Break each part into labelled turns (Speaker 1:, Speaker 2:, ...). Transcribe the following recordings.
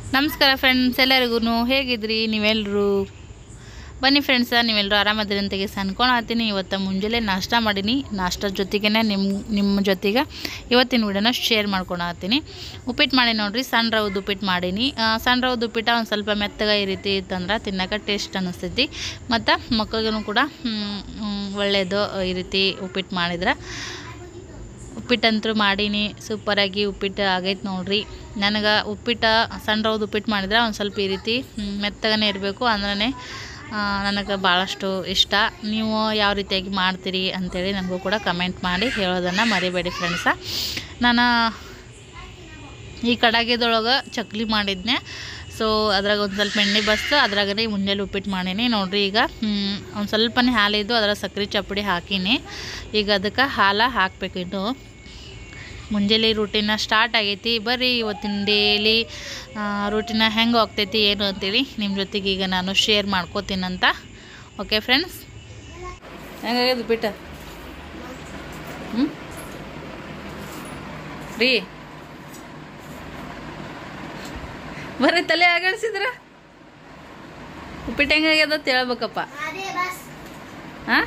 Speaker 1: ನಮಸ್ಕಾರ ಫ್ರೆಂಡ್ಸ್ ಎಲ್ಲರಿಗೂ ಹೇಗಿದ್ರಿ ನೀವೆಲ್ಲರೂ ಬನ್ನಿ ಫ್ರೆಂಡ್ಸ ನೀವೆಲ್ಲರೂ ಆರಾಮದಿರಿ ಅಂತ ತೆಗೆಸಿ ಅನ್ಕೊಳತ್ತೀನಿ ಇವತ್ತು ಮುಂಜಾನೆ ನಾಷ್ಟ ಮಾಡೀನಿ ನಾಷ್ಟದ ಜೊತೆಗೇ ನಿಮ್ಮ ನಿಮ್ಮ ಜೊತೆಗೆ ಇವತ್ತಿನ ವಿಡಿಯೋನ ಶೇರ್ ಮಾಡ್ಕೊಳತ್ತೀನಿ ಉಪ್ಪಿಟ್ಟು ಮಾಡಿ ನೋಡ್ರಿ ಸಣ್ಣ ರವ್ದು ಉಪ್ಪಿಟ್ಟು ಮಾಡೀನಿ ಆ, ಸಣ್ಣ ರವ್ದು ಉಪ್ಪಿಟ್ಟು ಒಂದು ಸ್ವಲ್ಪ ಮೆತ್ತಗೆ ಈ ರೀತಿ ಇತ್ತಂದ್ರೆ ತಿನ್ನಕ್ಕೆ ಟೇಸ್ಟ್ ಅನ್ನಿಸ್ತೈತಿ ಮತ್ತು ಮಕ್ಕಳಿಗೂ ಕೂಡ ಹ್ಮ್, ಹ್ಮ್, ಒಳ್ಳೆಯದು ಈ ರೀತಿ ಉಪ್ಪಿಟ್ಟು ಮಾಡಿದ್ರೆ ಉಪ್ಪಿಟ್ಟಂತೂ ಮಾಡೀನಿ ಸೂಪರಾಗಿ ಉಪ್ಪಿಟ್ಟು ಆಗೈತೆ ನೋಡ್ರಿ ನನಗೆ ಉಪ್ಪಿಟ್ಟು ಸಣ್ಣ ರವ್ದು ಉಪ್ಪಿಟ್ಟು ಮಾಡಿದ್ರೆ ಒಂದು ಸ್ವಲ್ಪ ಈ ರೀತಿ ಹ್ಮ್, ಮೆತ್ತಗನೇ ಇರಬೇಕು ಅಂದ್ರೆ ನನಗೆ ಭಾಳಷ್ಟು ಇಷ್ಟ ನೀವು ಯಾವ ರೀತಿಯಾಗಿ ಮಾಡ್ತೀರಿ ಅಂಥೇಳಿ ನನಗೂ ಕೂಡ ಕಮೆಂಟ್ ಮಾಡಿ ಹೇಳೋದನ್ನು ಮರಿಬೇಡಿ ಫ್ರೆಂಡ್ಸ ನಾನು ಈ ಕಡಾಗಿದೊಳಗೆ ಚಕ್ಲಿ ಮಾಡಿದ್ನೆ ಸೊ ಅದ್ರಾಗ ಒಂದು ಸ್ವಲ್ಪ ಎಣ್ಣೆ ಬಸ್ತು ಅದ್ರಾಗನೇ ಮುಂಜಾನೆ ಉಪ್ಪಿಟ್ಟು ಮಾಡೀನಿ ನೋಡ್ರಿ ಈಗ ಒಂದು ಸ್ವಲ್ಪನೇ ಹಾಲಿದ್ದು ಅದರ ಸಕ್ಕರೆ ಚಪ್ಪಡಿ ಹಾಕೀನಿ ಈಗ ಅದಕ್ಕೆ ಹಾಲು ಹಾಕಬೇಕು ಇನ್ನು ಮುಂಜಾನೆ ರೂಟೀನ ಸ್ಟಾರ್ಟ್ ಆಗೈತಿ ಬರ್ರಿ ಇವತ್ತಿನ ಡೇಲಿ ರೂಟೀನ ಹೆಂಗೆ ಹೋಗ್ತೈತಿ ಏನು ಅಂತೇಳಿ ನಿಮ್ಮ ಜೊತೆಗೆ ಈಗ ನಾನು ಶೇರ್ ಮಾಡ್ಕೋತೀನಂತ ಓಕೆ ಫ್ರೆಂಡ್ಸ್ ಹೆಂಗಾಗ್ಯದ ಬಿಟ್ಟ ಹ್ಞೂ ರೀ ಬರ್ರಿ ತಲೆ ಆಗಾಡ್ಸಿದ್ರ ಉಪ್ಪಿಟ್ಟು ಹೆಂಗಾಗ್ಯದ ಅಂತ ಹೇಳ್ಬೇಕಪ್ಪ ಹಾಂ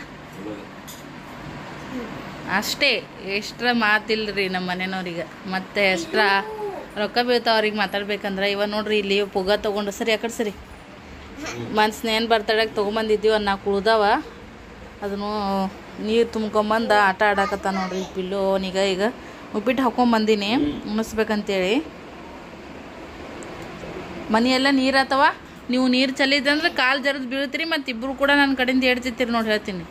Speaker 1: ಅಷ್ಟೇ ಎಷ್ಟ್ರ ಮಾತಿಲ್ರಿ ನಮ್ಮ ಮನೆಯವ್ರಿಗೆ ಮತ್ತೆ ಎಷ್ಟ್ರ ರೊಕ್ಕ ಬೀಳ್ತಾವ ಅವ್ರಿಗೆ ಮಾತಾಡ್ಬೇಕಂದ್ರೆ ಇವ ನೋಡ್ರಿ ಇಲ್ಲಿ ಪುಗ ತೊಗೊಂಡು ಸರಿ ಆ ಕಡೆ ಸರಿ ಮನ್ಸನ್ನ ಏನು ಬರ್ತಡಕ್ಕೆ ತೊಗೊಂಬಂದಿದ್ದೀವಿ ಅನ್ನ ಕುಳ್ದಾವ ಅದನ್ನು ನೀರು ತುಂಬ್ಕೊಂಬಂದು ಆಟ ಆಡಾಕತ್ತ ನೋಡ್ರಿ ಪಿಲ್ಲು ಅವನೀಗ ಈಗ ಉಪ್ಪಿಟ್ಟು ಹಾಕೊಂಬಂದಿನಿ ಉಣಿಸ್ಬೇಕಂತೇಳಿ ಮನೆಯೆಲ್ಲ ನೀರು ಆತವ ನೀವು ನೀರು ಚಲ್ಲಿದಂದ್ರೆ ಕಾಲು ಜರದ್ ಬೀಳ್ತೀರಿ ಮತ್ತು ಇಬ್ಬರು ಕೂಡ ನನ್ನ ಕಡೆಯಿಂದ ಹೇಳ್ತಿರ್ತೀರಿ ನೋಡಿ ಹೇಳ್ತೀನಿ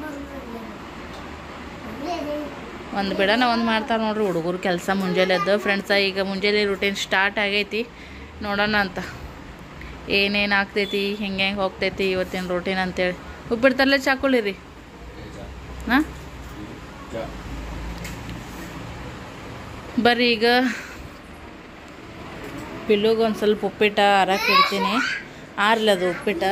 Speaker 1: ಒಂದು ಬಿಡನ ಒಂದು ಮಾಡ್ತಾರೆ ನೋಡ್ರಿ ಹುಡುಗರು ಕೆಲಸ ಮುಂಜಾನೆ ಎದ್ದು ಫ್ರೆಂಡ್ಸ ಈಗ ಮುಂಜಾನೆ ರೂಟೀನ್ ಸ್ಟಾರ್ಟ್ ಆಗೈತಿ ನೋಡೋಣ ಅಂತ ಏನೇನು ಆಗ್ತೈತಿ ಹೆಂಗೆ ಹೆಂಗೆ ಹೋಗ್ತೈತಿ ಇವತ್ತಿನ ರೂಟೀನ್ ಅಂತೇಳಿ ಉಪ್ಪಿಡ್ತಲ್ಲೇ ಚಾಕೊಳ್ಳಿರಿ ಹಾಂ ಬರ್ರಿ ಈಗ ಪಿಲ್ಲುಗೆ ಒಂದು ಸ್ವಲ್ಪ ಉಪ್ಪಿಟ್ಟ ಅರಕ್ಕೆ ಇಡ್ತೀನಿ ಆರ್ಲದು ಉಪ್ಪಿಟ್ಟು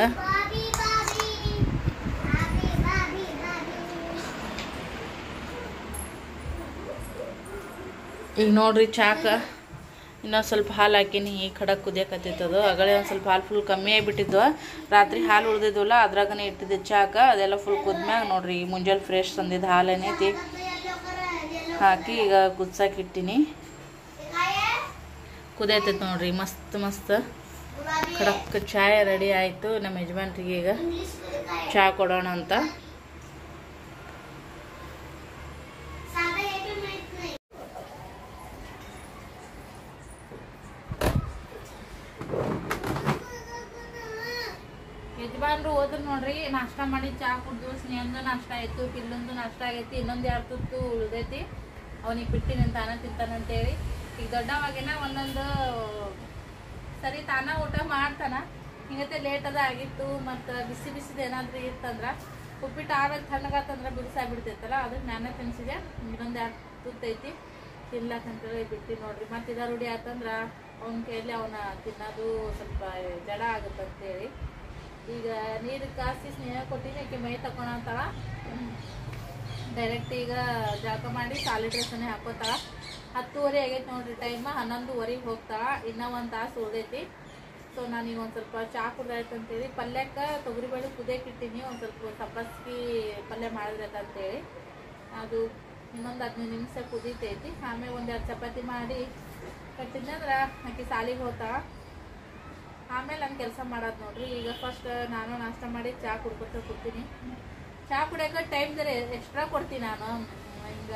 Speaker 1: ಈಗ ನೋಡ್ರಿ ಚಾಕ ಇನ್ನೊಂದು ಸ್ವಲ್ಪ ಹಾಲು ಹಾಕೀನಿ ಈ ಕಡಕ್ ಕುದಿಯಕತ್ತಿತ್ತದು ಅಗಳೇ ಒಂದು ಸ್ವಲ್ಪ ಹಾಲು ಫುಲ್ ಕಮ್ಮಿ ಆಗಿಬಿಟ್ಟಿದ್ವು ರಾತ್ರಿ ಹಾಲು ಉಳ್ದಿದ್ವಲ್ಲ ಅದ್ರಾಗನೇ ಇಟ್ಟಿದ್ದೆ ಚಾಕ ಅದೆಲ್ಲ ಫುಲ್ ಕುದ್ಮ್ಯಾಗ ನೋಡ್ರಿ ಈಗ ಮುಂಜಾನೆ ಫ್ರೆಶ್ ತಂದಿದ್ದು ಹಾಲು ಏನೈತಿ ಹಾಕಿ ಈಗ ಕುದ್ಸಕ್ಕೆ ಇಟ್ಟಿನಿ ಕುದಿಯತೈತೆ ನೋಡ್ರಿ ಮಸ್ತ್ ಮಸ್ತ್ ಖಡಕ್ ಚಾಯ್ ರೆಡಿ ಆಯಿತು ನಮ್ಮ ಯಜಮಾನ್ರಿಗೆ ಈಗ ಚಹಾ ಕೊಡೋಣ ಅಂತ ಯಜಮಾನ್ರು ಹೋದ್ರು ನೋಡ್ರಿ ನಾಷ್ಟ ಮಾಡಿ ಚಾ ಕುಡ್ದು ಸ್ನೇಹಂದು ನಾಷ್ಟ ಆಯ್ತು ಪಿಲ್ಲೊಂದು ನಾಷ್ಟ ಆಗೈತಿ ಇನ್ನೊಂದು ಎರಡು ತುತ್ತು ಉಳ್ದೈತಿ ಅವನಿಗೆ ಬಿಟ್ಟಿನಿ ತಾನ ತಿಂತಾನಂತೇಳಿ ಈಗ ದೊಡ್ಡವಾಗೇನ ಒಂದೊಂದು ಸರಿ ತಾನ ಊಟ ಮಾಡ್ತಾನ ಹಿಂಗತೆ ಲೇಟ್ ಅದ ಆಗಿತ್ತು ಮತ್ತು ಬಿಸಿ ಬಿಸಿದ ಏನಾದ್ರೂ ಇತ್ತಂದ್ರ ಉಪ್ಪಿಟ್ಟು ಆಮೇಲೆ ತಣ್ಣಗಾತಂದ್ರೆ ಬಿಡಿಸಾಗಿ ಬಿಡ್ತೈತಲ್ಲ ಅದಕ್ಕೆ ನಾನೇ ತಿನ್ಸಿದೆ ಇನ್ನೊಂದು ಎರಡು ತುತ್ತೈತಿ ತಿನ್ಲಾಕಂತೇಳಿ ಬಿಟ್ಟು ನೋಡ್ರಿ ಮತ್ತೆ ಇದ ರೂಢಿ ಆತಂದ್ರ ಅವನ ಕೈಯಲ್ಲಿ ಅವನ ತಿನ್ನೋದು ಸ್ವಲ್ಪ ಜಡ ಆಗುತ್ತಂತೇಳಿ ಈಗ ನೀರು ಕಾಸಿ ಸ್ನೇಹ ಕೊಟ್ಟಿನಿ ಆಕೆ ಮೈ ತಕೊಳಂತಾಳ ಡೈರೆಕ್ಟ್ ಈಗ ಜಳಕ ಮಾಡಿ ಸಾಲಿ ಡ್ರೆಸ್ಸನ್ನೇ ಹಾಕೋತಾಳ ಹತ್ತುವರೆ ಆಗೈತೆ ನೋಡ್ರಿ ಟೈಮ್ ಹನ್ನೊಂದುವರೆಗೆ ಹೋಗ್ತಾಳ ಇನ್ನೂ ಒಂದು ತಾಸು ಉಳ್ದೈತಿ ಸೊ ನಾನು ಈಗ ಒಂದು ಸ್ವಲ್ಪ ಚಾ ಕುಡ್ದಾಯ್ತು ಅಂತೇಳಿ ಪಲ್ಯಕ್ಕೆ ತೊಗರಿಬೇಳೆ ಕುದಿಯಕ್ಕೆ ಇಟ್ಟಿನಿ ಒಂದು ಸ್ವಲ್ಪ ಸಬ್ಬಸ್ಗಿ ಪಲ್ಯ ಮಾಡಿದ್ರೈತೆ ಅಂತೇಳಿ ಅದು ಇನ್ನೊಂದು ಹದಿನೈದು ನಿಮಿಷ ಕುದೀತೈತಿ ಆಮೇಲೆ ಒಂದೆರಡು ಚಪಾತಿ ಮಾಡಿ ಕಟ್ಟಿದ್ನಂದ್ರೆ ಆಕೆ ಸಾಲಿಗೆ ಹೋಗ್ತಾಳ ಆಮೇಲೆ ನಾನು ಕೆಲಸ ಮಾಡೋದು ನೋಡ್ರಿ ಈಗ ಫಸ್ಟ್ ನಾನು ನಾಷ್ಟ ಮಾಡಿ ಚಹಾ ಕುಡ್ಕೊತ ಕೂತೀನಿ ಚಹಾ ಕುಡಿಯೋಕೆ ಟೈಮ್ ಜರ ಎಕ್ಸ್ಟ್ರಾ ಕೊಡ್ತೀನಿ ನಾನು ಹಿಂಗೆ